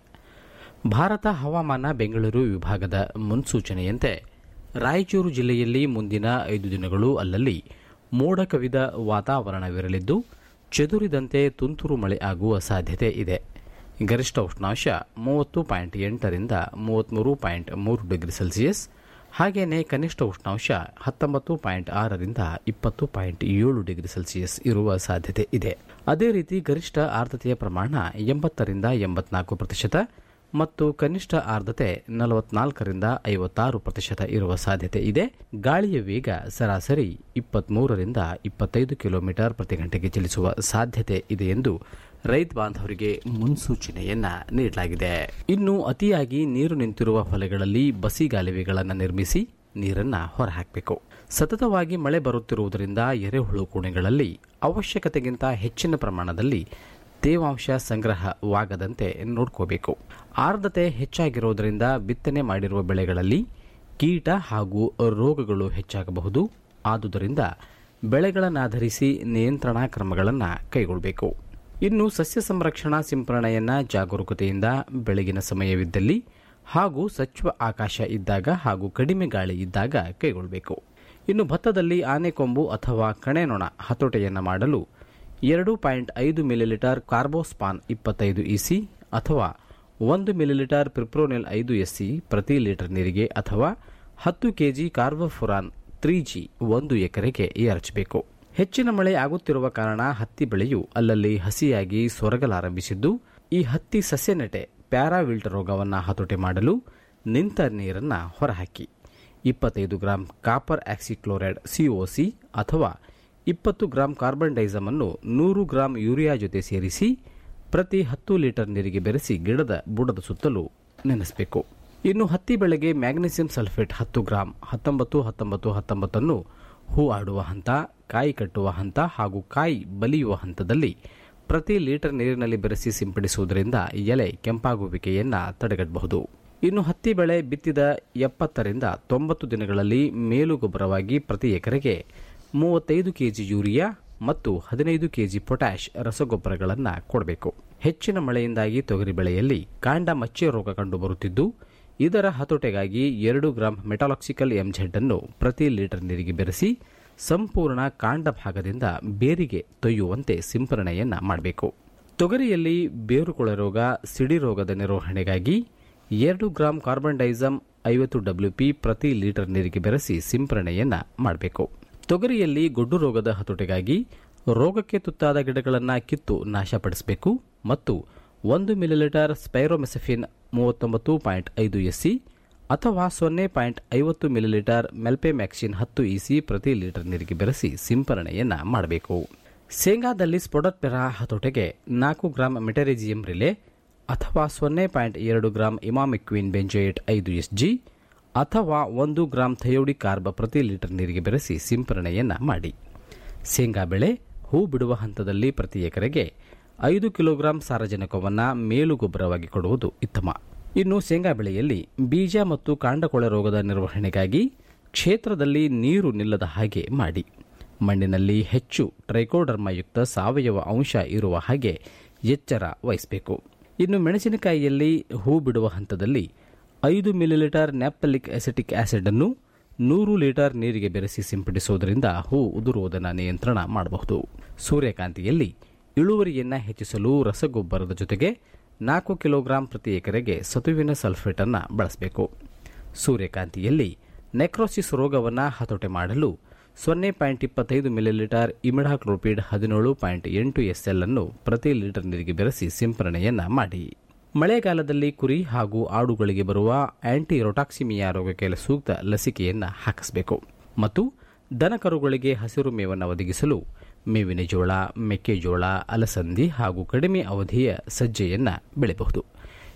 ಭಾರತ ಹವಾಮಾನ ಬೆಂಗಳೂರು ವಿಭಾಗದ ಮುನ್ಸೂಚನೆಯಂತೆ ರಾಯಚೂರು ಜಿಲ್ಲೆಯಲ್ಲಿ ಮುಂದಿನ ಐದು ದಿನಗಳು ಅಲ್ಲಲ್ಲಿ ಮೋಡ ಕವಿದ ವಾತಾವರಣವಿರಲಿದ್ದು ಚದುರಿದಂತೆ ತುಂತುರು ಮಳೆ ಆಗುವ ಸಾಧ್ಯತೆ ಇದೆ ಗರಿಷ್ಠ ಉಷ್ಣಾಂಶ ಮೂವತ್ತು ಪಾಯಿಂಟ್ ಎಂಟರಿಂದ ಮೂವತ್ತ್ಮೂರು ಪಾಯಿಂಟ್ ಮೂರು ಡಿಗ್ರಿ ಸೆಲ್ಸಿಯಸ್ ಹಾಗೆಯೇ ಕನಿಷ್ಠ ಉಷ್ಣಾಂಶ ಹತ್ತೊಂಬತ್ತು ಪಾಯಿಂಟ್ ಆರರಿಂದ ಇಪ್ಪತ್ತು ಪಾಯಿಂಟ್ ಏಳು ಡಿಗ್ರಿ ಸೆಲ್ಸಿಯಸ್ ಇರುವ ಸಾಧ್ಯತೆ ಇದೆ ಅದೇ ರೀತಿ ಗರಿಷ್ಠ ಆರ್ದ್ರತೆಯ ಪ್ರಮಾಣ ಎಂಬತ್ತರಿಂದ ಎಂಬತ್ನಾಲ್ಕು ಪ್ರತಿಶತ ಮತ್ತು ಕನಿಷ್ಠ ಆರ್ದ್ರತೆ ನಲವತ್ನಾಲ್ಕರಿಂದ ಐವತ್ತಾರು ಪ್ರತಿಶತ ಇರುವ ಸಾಧ್ಯತೆ ಇದೆ ಗಾಳಿಯ ವೇಗ ಸರಾಸರಿ ಇಪ್ಪತ್ಮೂರರಿಂದ ಇಪ್ಪತ್ತೈದು ಕಿಲೋಮೀಟರ್ ಪ್ರತಿ ಗಂಟೆಗೆ ಚಲಿಸುವ ಸಾಧ್ಯತೆ ಇದೆ ಎಂದು ರೈತ ಬಾಂಧವರಿಗೆ ಮುನ್ಸೂಚನೆಯನ್ನ ನೀಡಲಾಗಿದೆ ಇನ್ನು ಅತಿಯಾಗಿ ನೀರು ನಿಂತಿರುವ ಹೊಲೆಗಳಲ್ಲಿ ಬಸಿಗಾಲುವೆಗಳನ್ನು ನಿರ್ಮಿಸಿ ನೀರನ್ನ ಹೊರಹಾಕಬೇಕು ಸತತವಾಗಿ ಮಳೆ ಬರುತ್ತಿರುವುದರಿಂದ ಎರೆಹುಳು ಕೋಣೆಗಳಲ್ಲಿ ಅವಶ್ಯಕತೆಗಿಂತ ಹೆಚ್ಚಿನ ಪ್ರಮಾಣದಲ್ಲಿ ತೇವಾಂಶ ಸಂಗ್ರಹವಾಗದಂತೆ ನೋಡ್ಕೋಬೇಕು ಆರ್ದ್ರತೆ ಹೆಚ್ಚಾಗಿರುವುದರಿಂದ ಬಿತ್ತನೆ ಮಾಡಿರುವ ಬೆಳೆಗಳಲ್ಲಿ ಕೀಟ ಹಾಗೂ ರೋಗಗಳು ಹೆಚ್ಚಾಗಬಹುದು ಆದುದರಿಂದ ಬೆಳೆಗಳನ್ನಾಧರಿಸಿ ನಿಯಂತ್ರಣಾ ಕ್ರಮಗಳನ್ನು ಕೈಗೊಳ್ಳಬೇಕು ಇನ್ನು ಸಸ್ಯ ಸಂರಕ್ಷಣಾ ಸಿಂಪರಣೆಯನ್ನ ಜಾಗರೂಕತೆಯಿಂದ ಬೆಳಗಿನ ಸಮಯವಿದ್ದಲ್ಲಿ ಹಾಗೂ ಸ್ವಚ್ಛ ಆಕಾಶ ಇದ್ದಾಗ ಹಾಗೂ ಕಡಿಮೆ ಗಾಳಿ ಇದ್ದಾಗ ಕೈಗೊಳ್ಳಬೇಕು ಇನ್ನು ಭತ್ತದಲ್ಲಿ ಆನೆಕೊಂಬು ಅಥವಾ ಕಣೆನೊಣ ಹತೋಟೆಯನ್ನು ಮಾಡಲು ಎರಡು ಪಾಯಿಂಟ್ ಐದು ಮಿಲಿಲೀಟರ್ ಕಾರ್ಬೋಸ್ಪಾನ್ ಇಪ್ಪತ್ತೈದು ಇಸಿ ಅಥವಾ ಒಂದು ಮಿಲಿಲೀಟರ್ ಪ್ರಿಪ್ರೋನೆಲ್ ಐದು ಎಸ್ಸಿ ಪ್ರತಿ ಲೀಟರ್ ನೀರಿಗೆ ಅಥವಾ ಹತ್ತು ಕೆಜಿ ಕಾರ್ಬೋಫುರಾನ್ ತ್ರೀ ಜಿ ಒಂದು ಎಕರೆಗೆ ಎರಚಬೇಕು ಹೆಚ್ಚಿನ ಮಳೆ ಆಗುತ್ತಿರುವ ಕಾರಣ ಹತ್ತಿ ಬೆಳೆಯು ಅಲ್ಲಲ್ಲಿ ಹಸಿಯಾಗಿ ಸೊರಗಲಾರಂಭಿಸಿದ್ದು ಈ ಹತ್ತಿ ಸಸ್ಯನೆಟೆ ಪ್ಯಾರಾವಿಲ್ಟ್ ರೋಗವನ್ನು ಹತೋಟಿ ಮಾಡಲು ನಿಂತ ನೀರನ್ನು ಹೊರಹಾಕಿ ಇಪ್ಪತ್ತೈದು ಗ್ರಾಂ ಕಾಪರ್ ಆಕ್ಸಿಕ್ಲೋರೈಡ್ ಸಿಒಸಿ ಅಥವಾ ಇಪ್ಪತ್ತು ಗ್ರಾಂ ಕಾರ್ಬನ್ ಡೈಸಮ್ ಅನ್ನು ನೂರು ಗ್ರಾಂ ಯೂರಿಯಾ ಜೊತೆ ಸೇರಿಸಿ ಪ್ರತಿ ಹತ್ತು ಲೀಟರ್ ನೀರಿಗೆ ಬೆರೆಸಿ ಗಿಡದ ಬುಡದ ಸುತ್ತಲೂ ನೆನೆಸಬೇಕು ಇನ್ನು ಹತ್ತಿ ಬೆಳೆಗೆ ಮ್ಯಾಗ್ನೆಸಿಯಂ ಸಲ್ಫೇಟ್ ಹತ್ತು ಗ್ರಾಂ ಹತ್ತೊಂಬತ್ತು ಹತ್ತೊಂಬತ್ತು ಹತ್ತೊಂಬತ್ತನ್ನು ಹೂ ಆಡುವ ಹಂತ ಕಾಯಿ ಕಟ್ಟುವ ಹಂತ ಹಾಗೂ ಕಾಯಿ ಬಲಿಯುವ ಹಂತದಲ್ಲಿ ಪ್ರತಿ ಲೀಟರ್ ನೀರಿನಲ್ಲಿ ಬೆರೆಸಿ ಸಿಂಪಡಿಸುವುದರಿಂದ ಎಲೆ ಕೆಂಪಾಗುವಿಕೆಯನ್ನ ತಡೆಗಟ್ಟಬಹುದು ಇನ್ನು ಹತ್ತಿ ಬೆಳೆ ಬಿತ್ತಿದ ಎಪ್ಪತ್ತರಿಂದ ತೊಂಬತ್ತು ದಿನಗಳಲ್ಲಿ ಮೇಲು ಗೊಬ್ಬರವಾಗಿ ಪ್ರತಿ ಎಕರೆಗೆ ಮೂವತ್ತೈದು ಕೆಜಿ ಯೂರಿಯಾ ಮತ್ತು ಹದಿನೈದು ಕೆಜಿ ಪೊಟ್ಯಾಷ್ ರಸಗೊಬ್ಬರಗಳನ್ನು ಕೊಡಬೇಕು ಹೆಚ್ಚಿನ ಮಳೆಯಿಂದಾಗಿ ತೊಗರಿ ಬೆಳೆಯಲ್ಲಿ ಕಾಂಡ ಮಚ್ಚೆ ರೋಗ ಕಂಡುಬರುತ್ತಿದ್ದು ಇದರ ಹತೋಟೆಗಾಗಿ ಎರಡು ಗ್ರಾಂ ಮೆಟಾಲಾಕ್ಸಿಕಲ್ ಎಂಜೆಡ್ ಅನ್ನು ಪ್ರತಿ ಲೀಟರ್ ನೀರಿಗೆ ಬೆರೆಸಿ ಸಂಪೂರ್ಣ ಕಾಂಡ ಭಾಗದಿಂದ ಬೇರಿಗೆ ತೊಯ್ಯುವಂತೆ ಸಿಂಪರಣೆಯನ್ನ ಮಾಡಬೇಕು ತೊಗರಿಯಲ್ಲಿ ಬೇರುಕೊಳೆ ರೋಗ ಸಿಡಿ ರೋಗದ ನಿರ್ವಹಣೆಗಾಗಿ ಎರಡು ಗ್ರಾಂ ಕಾರ್ಬನ್ ಡೈಸಮ್ ಐವತ್ತು ಡಬ್ಲ್ಯೂಪಿ ಪ್ರತಿ ಲೀಟರ್ ನೀರಿಗೆ ಬೆರೆಸಿ ಸಿಂಪರಣೆಯನ್ನ ಮಾಡಬೇಕು ತೊಗರಿಯಲ್ಲಿ ಗೊಡ್ಡು ರೋಗದ ಹತೋಟಿಗಾಗಿ ರೋಗಕ್ಕೆ ತುತ್ತಾದ ಗಿಡಗಳನ್ನು ಕಿತ್ತು ನಾಶಪಡಿಸಬೇಕು ಮತ್ತು ಒಂದು ಮಿಲಿಲೀಟರ್ ಸ್ಪೈರೋಮೆಸಫಿನ್ ಮೂವತ್ತೊಂಬತ್ತು ಪಾಯಿಂಟ್ ಐದು ಎಸ್ಸಿ ಅಥವಾ ಸೊನ್ನೆ ಪಾಯಿಂಟ್ ಐವತ್ತು ಮಿಲಿಲೀಟರ್ ಮೆಲ್ಪೆಮ್ಯಾಕ್ಸಿನ್ ಹತ್ತು ಇಸಿ ಪ್ರತಿ ಲೀಟರ್ ನೀರಿಗೆ ಬೆರೆಸಿ ಸಿಂಪರಣೆಯನ್ನ ಮಾಡಬೇಕು ಶೇಂಗಾದಲ್ಲಿ ಸ್ಪೊಡಟ್ಪೆರಾ ಹತೋಟೆಗೆ ನಾಲ್ಕು ಗ್ರಾಂ ಮೆಟರಿಜಿಯಂ ರಿಲೆ ಅಥವಾ ಸೊನ್ನೆ ಪಾಯಿಂಟ್ ಎರಡು ಗ್ರಾಂ ಇಮಾಮಿಕ್ವಿನ್ ಬೆಂಜೋಯೇಟ್ ಐದು ಎಸ್ ಜಿ ಅಥವಾ ಒಂದು ಗ್ರಾಂ ಥಯೋಡಿ ಕಾರ್ಬ ಪ್ರತಿ ಲೀಟರ್ ನೀರಿಗೆ ಬೆರೆಸಿ ಸಿಂಪರಣೆಯನ್ನ ಮಾಡಿ ಶೇಂಗಾ ಬೆಳೆ ಹೂ ಬಿಡುವ ಹಂತದಲ್ಲಿ ಪ್ರತಿ ಎಕರೆಗೆ ಐದು ಕಿಲೋಗ್ರಾಂ ಸಾರಜನಕವನ್ನು ಮೇಲು ಗೊಬ್ಬರವಾಗಿ ಕೊಡುವುದು ಉತ್ತಮ ಇನ್ನು ಶೇಂಗಾ ಬೆಳೆಯಲ್ಲಿ ಬೀಜ ಮತ್ತು ಕಾಂಡಕೊಳೆ ರೋಗದ ನಿರ್ವಹಣೆಗಾಗಿ ಕ್ಷೇತ್ರದಲ್ಲಿ ನೀರು ನಿಲ್ಲದ ಹಾಗೆ ಮಾಡಿ ಮಣ್ಣಿನಲ್ಲಿ ಹೆಚ್ಚು ಟ್ರೈಕೋಡರ್ಮಯುಕ್ತ ಸಾವಯವ ಅಂಶ ಇರುವ ಹಾಗೆ ಎಚ್ಚರ ವಹಿಸಬೇಕು ಇನ್ನು ಮೆಣಸಿನಕಾಯಿಯಲ್ಲಿ ಹೂ ಬಿಡುವ ಹಂತದಲ್ಲಿ ಐದು ಮಿಲಿಲೀಟರ್ ನ್ಯಾಪಲಿಕ್ ಅಸೆಟಿಕ್ ಆಸಿಡ್ ಅನ್ನು ನೂರು ಲೀಟರ್ ನೀರಿಗೆ ಬೆರೆಸಿ ಸಿಂಪಡಿಸುವುದರಿಂದ ಹೂ ಉದುರುವುದನ್ನು ನಿಯಂತ್ರಣ ಮಾಡಬಹುದು ಸೂರ್ಯಕಾಂತಿಯಲ್ಲಿ ಇಳುವರಿಯನ್ನು ಹೆಚ್ಚಿಸಲು ರಸಗೊಬ್ಬರದ ಜೊತೆಗೆ ನಾಲ್ಕು ಕಿಲೋಗ್ರಾಂ ಪ್ರತಿ ಎಕರೆಗೆ ಸತುವಿನ ಸಲ್ಫೇಟ್ ಅನ್ನು ಬಳಸಬೇಕು ಸೂರ್ಯಕಾಂತಿಯಲ್ಲಿ ನೆಕ್ರೋಸಿಸ್ ರೋಗವನ್ನು ಹತೋಟಿ ಮಾಡಲು ಸೊನ್ನೆ ಪಾಯಿಂಟ್ ಇಪ್ಪತ್ತೈದು ಮಿಲಿಲೀಟರ್ ಇಮಿಡಾಕ್ಲೋಪಿಡ್ ಹದಿನೇಳು ಪಾಯಿಂಟ್ ಎಂಟು ಎಸ್ಎಲ್ ಅನ್ನು ಪ್ರತಿ ಲೀಟರ್ ನೀರಿಗೆ ಬೆರೆಸಿ ಸಿಂಪರಣೆಯನ್ನ ಮಾಡಿ ಮಳೆಗಾಲದಲ್ಲಿ ಕುರಿ ಹಾಗೂ ಆಡುಗಳಿಗೆ ಬರುವ ಆಂಟಿ ರೊಟಾಕ್ಸಿಮಿಯಾ ರೋಗಕ್ಕೆ ಸೂಕ್ತ ಲಸಿಕೆಯನ್ನು ಹಾಕಿಸಬೇಕು ಮತ್ತು ದನಕರುಗಳಿಗೆ ಹಸಿರು ಮೇವನ್ನು ಒದಗಿಸಲು ಮೇವಿನ ಜೋಳ ಮೆಕ್ಕೆಜೋಳ ಅಲಸಂದಿ ಹಾಗೂ ಕಡಿಮೆ ಅವಧಿಯ ಸಜ್ಜೆಯನ್ನು ಬೆಳೆಯಬಹುದು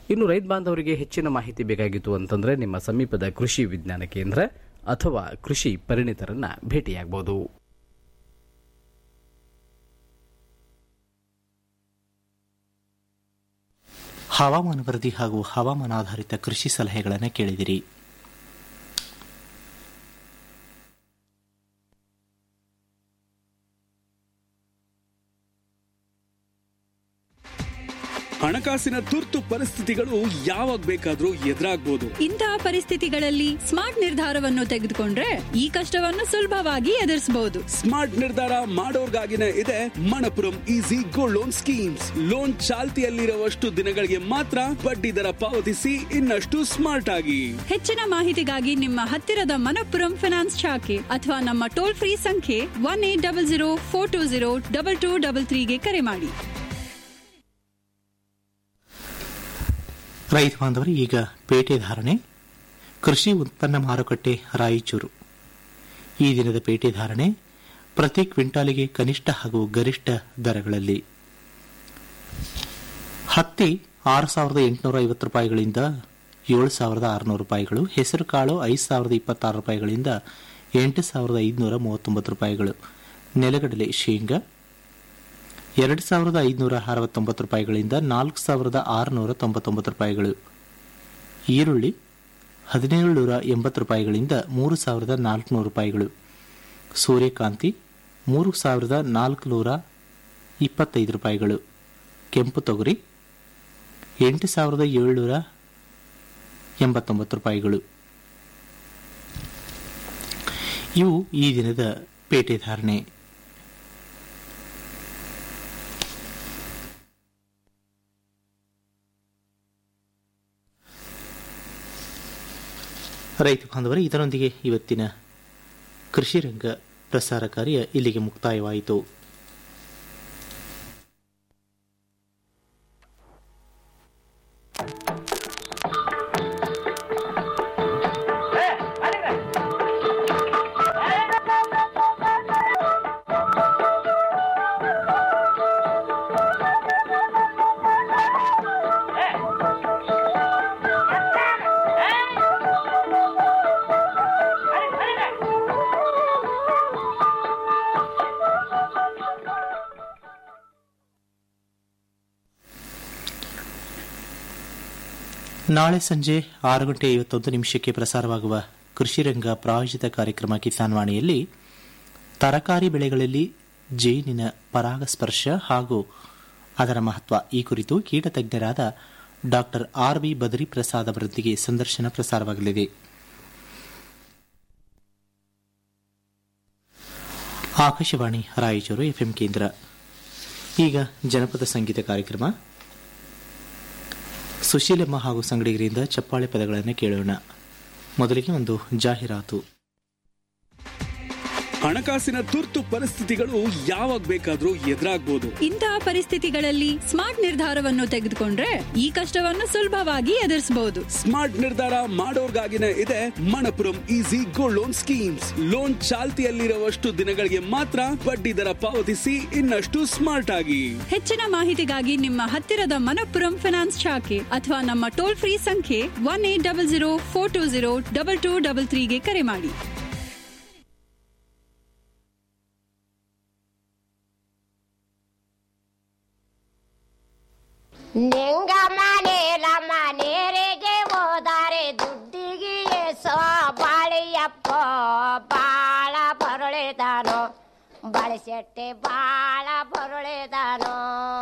ಇನ್ನು ರೈತ ಬಾಂಧವರಿಗೆ ಹೆಚ್ಚಿನ ಮಾಹಿತಿ ಬೇಕಾಗಿತ್ತು ಅಂತಂದ್ರೆ ನಿಮ್ಮ ಸಮೀಪದ ಕೃಷಿ ವಿಜ್ಞಾನ ಕೇಂದ್ರ ಅಥವಾ ಕೃಷಿ ಪರಿಣಿತರನ್ನ ಭೇಟಿಯಾಗಬಹುದು ಹವಾಮಾನ ವರದಿ ಹಾಗೂ ಹವಾಮಾನಾಧಾರಿತ ಕೃಷಿ ಸಲಹೆಗಳನ್ನು ಕೇಳಿದಿರಿ ಹಣಕಾಸಿನ ತುರ್ತು ಪರಿಸ್ಥಿತಿಗಳು ಯಾವಾಗ ಬೇಕಾದ್ರೂ ಎದುರಾಗ್ಬೋದು ಇಂತಹ ಪರಿಸ್ಥಿತಿಗಳಲ್ಲಿ ಸ್ಮಾರ್ಟ್ ನಿರ್ಧಾರವನ್ನು ತೆಗೆದುಕೊಂಡ್ರೆ ಈ ಕಷ್ಟವನ್ನು ಸುಲಭವಾಗಿ ಎದುರಿಸಬಹುದು ಸ್ಮಾರ್ಟ್ ನಿರ್ಧಾರ ಮಾಡೋರ್ಗಾಗಿನೇ ಇದೆ Manappuram easy gold loan schemes loan ಚಾಲ್ತಿಯಲ್ಲಿರುವಷ್ಟು ದಿನಗಳಿಗೆ ಮಾತ್ರ ಬಡ್ಡಿ ದರ ಪಾವತಿಸಿ ಇನ್ನಷ್ಟು ಸ್ಮಾರ್ಟ್ ಆಗಿ ಹೆಚ್ಚಿನ ಮಾಹಿತಿಗಾಗಿ ನಿಮ್ಮ ಹತ್ತಿರದ ಮನಪ್ಪುರಂ ಫಿನಾನ್ಸ್ ಶಾಖೆ ಅಥವಾ ನಮ್ಮ ಟೋಲ್ ಫ್ರೀ ಸಂಖ್ಯೆ one eight double zero four two zero double two double ತ್ರೀಗೆ ಕರೆ ಮಾಡಿ ರೈತ ಬಾಂಧವರು ಈಗ ಪೇಟೆ ಧಾರಣೆ ಕೃಷಿ ಉತ್ಪನ್ನ ಮಾರುಕಟ್ಟೆ ರಾಯಚೂರು ಈ ದಿನದ ಪೇಟೆ ಧಾರಣೆ ಪ್ರತಿ ಕ್ವಿಂಟಾಲಿಗೆ ಕನಿಷ್ಠ ಹಾಗೂ ಗರಿಷ್ಠ ದರಗಳಲ್ಲಿ ಹತ್ತಿ ಆರು ಸಾವಿರದ ಎಂಟುನೂರ ಐವತ್ತು ರೂಪಾಯಿಗಳಿಂದ ಏಳು ಸಾವಿರದ ಆರುನೂರು ರೂಪಾಯಿಗಳು ಹೆಸರು ಕಾಳು ಐದು ಸಾವಿರದ ಇಪ್ಪತ್ತಾರು ರೂಪಾಯಿಗಳಿಂದ ಎಂಟು ಸಾವಿರದ ಐದುನೂರ ಮೂವತ್ತೊಂಬತ್ತು ರೂಪಾಯಿಗಳು ನೆಲಗಡಲೆ ಶೇಂಗಾ ಎರಡು ಸಾವಿರದ ಐದುನೂರ ಅರವತ್ತೊಂಬತ್ತು ರೂಪಾಯಿಗಳಿಂದ ನಾಲ್ಕು ಸಾವಿರದ ಆರುನೂರ ತೊಂಬತ್ತೊಂಬತ್ತು ರೂಪಾಯಿಗಳು ಈರುಳ್ಳಿ ಹದಿನೇಳು ನೂರ ಎಂಬತ್ತು ರೂಪಾಯಿಗಳಿಂದ ಮೂರು ಸಾವಿರದ ನಾಲ್ಕುನೂರು ರೂಪಾಯಿಗಳು ಸೂರ್ಯಕಾಂತಿ ಮೂರು ಸಾವಿರದ ನಾಲ್ಕುನೂರ ಇಪ್ಪತ್ತೈದು ರೂಪಾಯಿಗಳು ಕೆಂಪು ತೊಗರಿ ಎಂಟು ಸಾವಿರದ ಏಳುನೂರ ಎಂಬತ್ತೊಂಬತ್ತು ರೂಪಾಯಿಗಳು ಇವು ಈ ದಿನದ ಪೇಟೆ ಧಾರಣೆ ರೈತ ಬಾಂಧವರೇ ಇದರೊಂದಿಗೆ ಇವತ್ತಿನ ಕೃಷಿ ರಂಗ ಪ್ರಸಾರ ಕಾರ್ಯ ಇಲ್ಲಿಗೆ ಮುಕ್ತಾಯವಾಯಿತು ನಾಳೆ ಸಂಜೆ ಆರು ಗಂಟೆ ಐವತ್ತೊಂದು ನಿಮಿಷಕ್ಕೆ ಪ್ರಸಾರವಾಗುವ ಕೃಷಿ ರಂಗ ಪ್ರಾಯೋಜಿತ ಕಾರ್ಯಕ್ರಮ ಕಿಸಾನ್ ವಾಣಿಯಲ್ಲಿ ತರಕಾರಿ ಬೆಳೆಗಳಲ್ಲಿ ಜೇನಿನ ಪರಾಗಸ್ಪರ್ಶ ಹಾಗೂ ಅದರ ಮಹತ್ವ ಈ ಕುರಿತು ಕೀಟತಜ್ಞರಾದ doctor R B Badri Prasad ಅವರೊಂದಿಗೆ ಸಂದರ್ಶನ ಪ್ರಸಾರವಾಗಲಿದೆ ಆಕಾಶವಾಣಿ ರಾಯಚೂರು ಎಫ್ಎಂ ಕೇಂದ್ರ ಈಗ ಜನಪದ ಸಂಗೀತ ಕಾರ್ಯಕ್ರಮ ಸುಶೀಲಮ್ಮ ಹಾಗೂ ಸಂಗಡಿಗರಿಂದ ಚಪ್ಪಾಳೆ ಪದಗಳನ್ನು ಕೇಳೋಣ ಮೊದಲಿಗೆ ಒಂದು ಜಾಹೀರಾತು ಹಣಕಾಸಿನ ತುರ್ತು ಪರಿಸ್ಥಿತಿಗಳು ಯಾವಾಗ ಬೇಕಾದ್ರೂ ಎದುರಾಗ್ಬೋದು ಇಂತಹ ಪರಿಸ್ಥಿತಿಗಳಲ್ಲಿ ಸ್ಮಾರ್ಟ್ ನಿರ್ಧಾರವನ್ನು ತೆಗೆದುಕೊಂಡ್ರೆ ಈ ಕಷ್ಟವನ್ನು ಸುಲಭವಾಗಿ ಎದುರಿಸಬಹುದು ಸ್ಮಾರ್ಟ್ ನಿರ್ಧಾರ ಮಾಡೋರ್ಗಾಗಿನೇ ಇದೆ Manappuram easy gold loan schemes loan ಚಾಲ್ತಿಯಲ್ಲಿರುವಷ್ಟು ದಿನಗಳಿಗೆ ಮಾತ್ರ ಬಡ್ಡಿ ದರ ಪಾವತಿಸಿ ಇನ್ನಷ್ಟು ಸ್ಮಾರ್ಟ್ ಆಗಿ ಹೆಚ್ಚಿನ ಮಾಹಿತಿಗಾಗಿ ನಿಮ್ಮ ಹತ್ತಿರದ ಮನಪ್ಪುರಂ ಫಿನಾನ್ಸ್ ಶಾಖೆ ಅಥವಾ ನಮ್ಮ ಟೋಲ್ ಫ್ರೀ ಸಂಖ್ಯೆ one eight double zero four two zero double two double ತ್ರೀಗೆ ಕರೆ ಮಾಡಿ ನಿಂಗ ಮನೇಲ ಮನೇರಿಗೆ ಹೋದರೆ ದುಡ್ಡಿಗೆ ಎಸೋ ಬಾಳಿಯಪ್ಪ ಬಾಳ ಬರುಳಿದಾನು ಬಳಸೆಟ್ಟೆ ಬಾಳ ಬರುಳಿದಾನು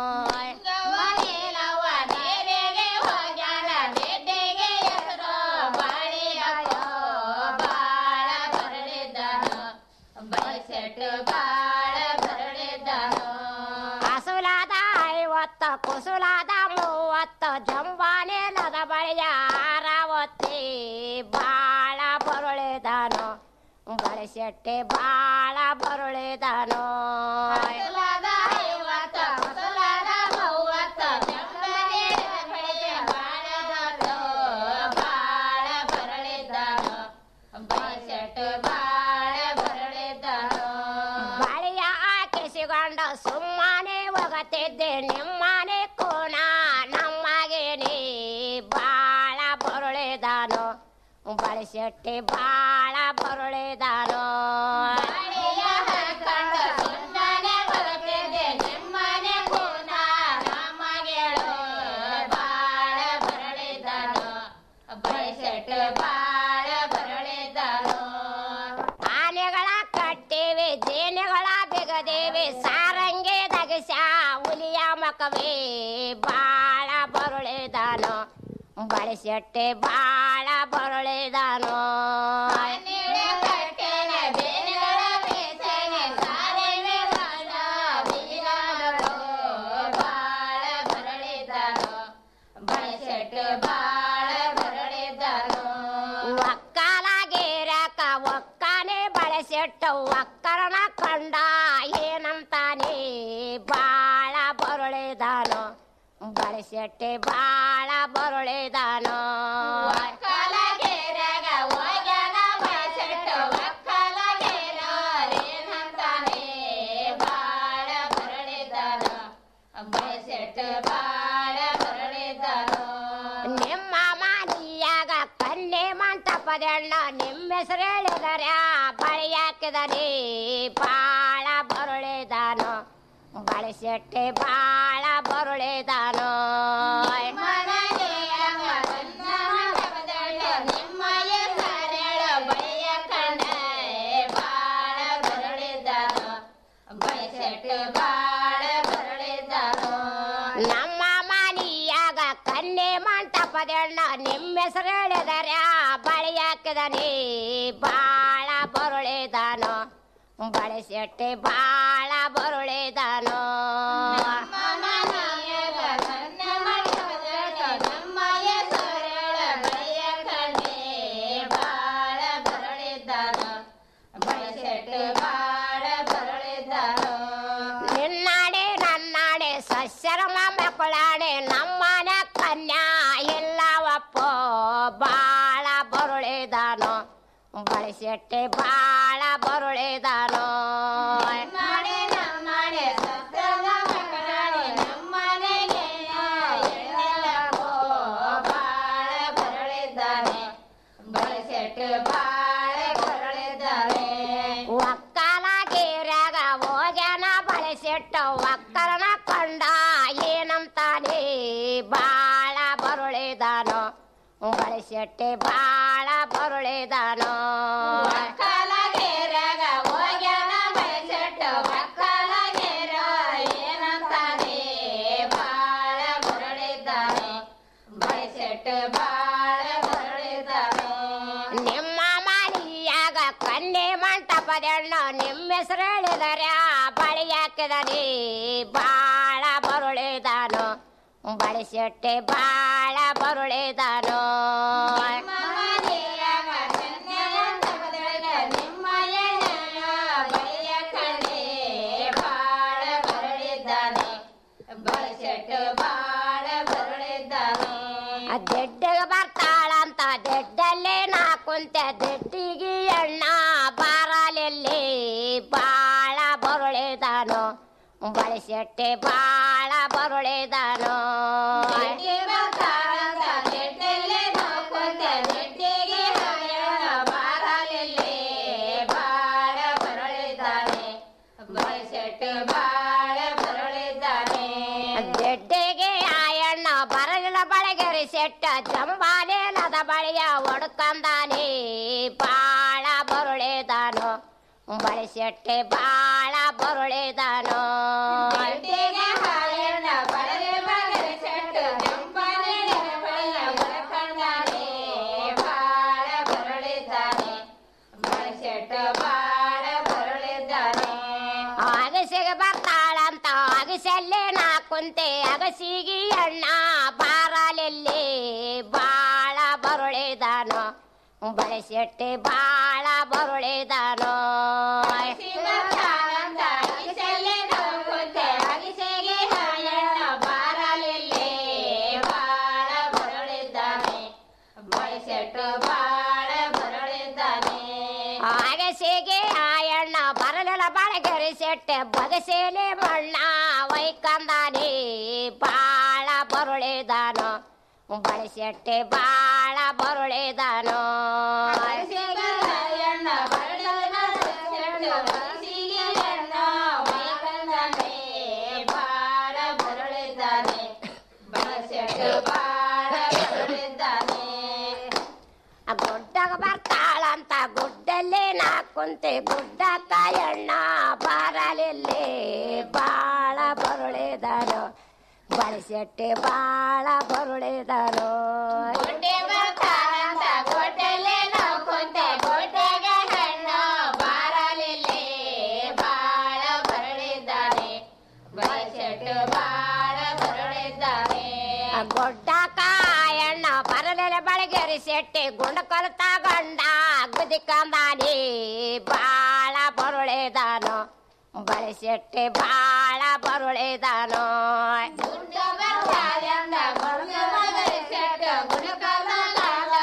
ಹಸುಲಾದ ಐವತ್ತ ಕುಸುಲಾದ ಮೂವತ್ತ ಜಂಬಾನೇಲದ ಬಳಿಯ ಆರಾವತ್ತಿ ಬಾಳ ಬರುಳಿದಾನು ಬಳಸೆಟ್ಟೆ ಬಾಳ ಬರುಳಿದಾನು ಬಳಿಯ ಹಾಕಿಸಿಕೊಂಡ ಸುಮ್ಮನೆ ಹೋಗತ್ತಿದ್ದೆ ನಿಮ್ಮನೆ ಕೋಣ ನಮ್ಮಗೆ ನೀ ಬರುಳಿದಾನು ಬಳಸೆಟ್ಟೆ ಬಾಳ ಬರುಳಿದಾನು ನಿಮ್ಮನೆ ಕೂನ ನಮಗೆಳು ಬಾಳ ಬರಳಿದಾನು ಬಳಸೆಟ್ಟು ಬಾಳ ಬರಳಿದಾನು ಆನೆಗಳ ಕಟ್ಟೇವೆ ಜೇನೆಗಳ ಬೆಗದೇವೆ ಸಾರಂಗೆ ದಗಸ ಹುಲಿಯ ಮಕವೇ ಬಾಳ ಬರುಳಿದಾನು ಬಳಸೆಟ್ಟೆ ಬಾಳ ಬರುಳಿದಾನು ಒಕ್ಕಲಾಗೇರಕ ಒಕ್ಕನೆ ಬಳಸೆಟ್ಟ ಒಕ್ಕರನ ಕಂಡ ಏನಂತಾನೆ ಬಾಳ ಬರುಳಿದಾನು ಬಳಸೆಟ್ಟೆ ಬಾಳ ಬರುಳಿದಾನು ಒಕ್ಕಲಗೇರಗ ಹೋಗ್ಯಾನ ಬಳಸೆಟ್ಟ ಒಕ್ಕಲಗೇರ ಏನಂತಾನೆ ಬಾಳ ಬರುಳಿದಾನು ಬಳಸೆಟ್ಟು ಬಾಳ ಬರುಳಿದಾನು ನಿಮ್ಮ ಮಾನಿಯಾಗ ಕನ್ನೆ ಮಂಟಪದಣ್ಣ ನಿಮ್ಮ ಹೆಸರು ಹೇಳಿದರೆ ಬಳಿ ಹಾಕಿದರೆ ಬಾಳ ಬರುಳಿದಾನು ಬಳಸೆಟ್ಟೆ ಬಾಳ ಬರುಳಿದಾನು ನಮ್ಮ ಮನಿಯಾಗ ಕನ್ನೆ ಮಂಟಪದಣ್ಣ ನಿಮ್ಮ ಹೆಸರು ಹೇಳಿದರೆ ಬಳಿ ಹಾಕಿದನೆ ಬಾಳ ಬರುಳಿದಾನು ಬಳಸೆಟ್ಟೆ ಬಾಳ ಬರುಳಿದಾನು ನಿನ್ನಾಡೆ ನನ್ನಾಡೆ ಸಸ್ಯರಮ ಮಕ್ಕಳಾಡೆ ನಮ್ಮನ ಕನ್ಯಾ ಎಲ್ಲವಪ್ಪ ಬಾಳ ಬರುಳಿದಾನು ಬಳಸೆಟ್ಟೆ ಬಾಳ ಬರುಳಿದಾನು ಒಕ್ಕಲಾಗೇರಾಗ ಹೋಗ್ಯಾನ ಬಳಸೆಟ್ಟ ಒಕ್ಕರನ ಕಂಡ ಏನಂತಾನೆ ಬಾಳ ಬರುಳಿದಾನು ಬಳಸೆಟ್ಟೆ ಬಾಳ ಬರುಳಿದಾನು ಒಕ್ಕಲಾಗೇರಾಗ ಹೋಗ್ಯಾನ ಬಳಸೆಟ್ಟ ಒಕ್ಕಲಾಗೇರ ಏನಂತಾನೆ ಬಾಳ ಬರುಳಿದಾನು ಬಳಸೆಟ್ಟು ಬಾಳ ಬರುಳಿದಾನು ನಿಮ್ಮ ಮನಿಯಾಗ ಕನ್ನೆ ಮಂಟಪದಣ್ಣ ನಿಮ್ಮ ಹೆಸರು ಹೇಳಿದರೆ ಬಳಿ ಹಾಕಿದನೆ ಬಾಳ ಬರುಳಿದಾನು ಬಳಸೆಟ್ಟೆ ಬಾಳ ಬರುಳಿದಾನು ದೆಡ್ಡಗ ಬರ್ತಾಳಂತ ದೆಡ್ಡಲ್ಲೇ ನಾ ಕುಂತೆ ದೆಡ್ಡಿಗೆ ಎಣ್ಣ ಬಾರಲೆಲ್ಲಿ ಬಾಳ ಬರುಳಿದಾನು ಬಳಸೆಟ್ಟೆ ಬಾಳ ಬರುಳಿದಾನು ದೆಡ್ಡೆಗೆ ಆಯಣ್ಣ ಬರಲಿಲ್ಲ ಬಳಗೆರಿ ಸೆಟ್ಟ ಜಂಬಾಲೇಲದ ಬಳಿಯ ಒಡ್ಕಂದಾನೆ ಬಾಳ ಬರುಳಿದಾನು ಬಳಸೆಟ್ಟೆ ಬಾಳ ಬರುಳಿದಾನು ಅಗಸಿಗೆ ಬರ್ತಾಳಂತ ಅಗಸಲ್ಲೇ ನಾ ಕುಂತೆ ಅಗಸಿಗೆ ಅಣ್ಣ ಬಾರಲೆಲ್ಲಿ ಬಾಳ ಬರುಳಿದಾನು ಬಳಸೆಟ್ಟೆ ಬಾಳ ಬರುಳಿದಾನು ಅಗಸಿಗೆ ಆಯಣ್ಣ ಬರಲಿಲ್ಲ ಬಳಗರಿ ಸೆಟ್ಟೆ ಬಗಸೇಲೆ ಮಣ್ಣ ವೈಕಂದಾನೆ ಬಾಳ ಬರುಳಿದಾನು ಬಳಸೆಟ್ಟೆ ಬಾಳ ಬರುಳಿದನು ಗುಡ್ಡಗ ಬರ್ತಾಳಂತ ಗುಡ್ಡಲ್ಲಿ ನಾ ಕುಂತೆ ಗುಡ್ಡ ಕಾಯಣ್ಣ ಬಾರಲಿಲ್ಲಿ ಬಾಳ ಬರುಳಿದನು ಬಳಸೆಟ್ಟೆ ಬಾಳ ಬರುಳಿದನು ಗುಡ್ಡೆ ಬರ್ತಾಳಂತ ಗುಡ್ಡಲ್ಲಿ ನಾ ಕುಂತೆ ಗುಡ್ಡೆಗೆ ಹೆಣ್ಣು ಬಾರಲಿಲ್ಲಿ ಬಾಳ ಬರುಳಿದ್ದಾನೆ ಬಳಸೆಟ್ಟು ಬಾಳ ಬರುಳಿದ್ದಾನೆ ಗುಡ್ಡ ಕಾಯಣ್ಣ ಬರಲಿಲ್ಲ ಬಳಗೆರಿ ಸೆಟ್ಟೆ ಗುಂಡ ಕೊಲತ ಗಂಡ ಗುದಿ ಕಂದಾನಿ ಬಾಳ ಬರುಳಿದಾನು ಬಳಸೆಟ್ಟೆ ಬಾಳ ಬರುಳಿದಾನು ಗುಡ್ಡ ಬರ್ತಾಯಂದ ಗುಡ್ಡ ಬಗರಿ ಸೆಟ್ಟು ಗುಣ ಕಲ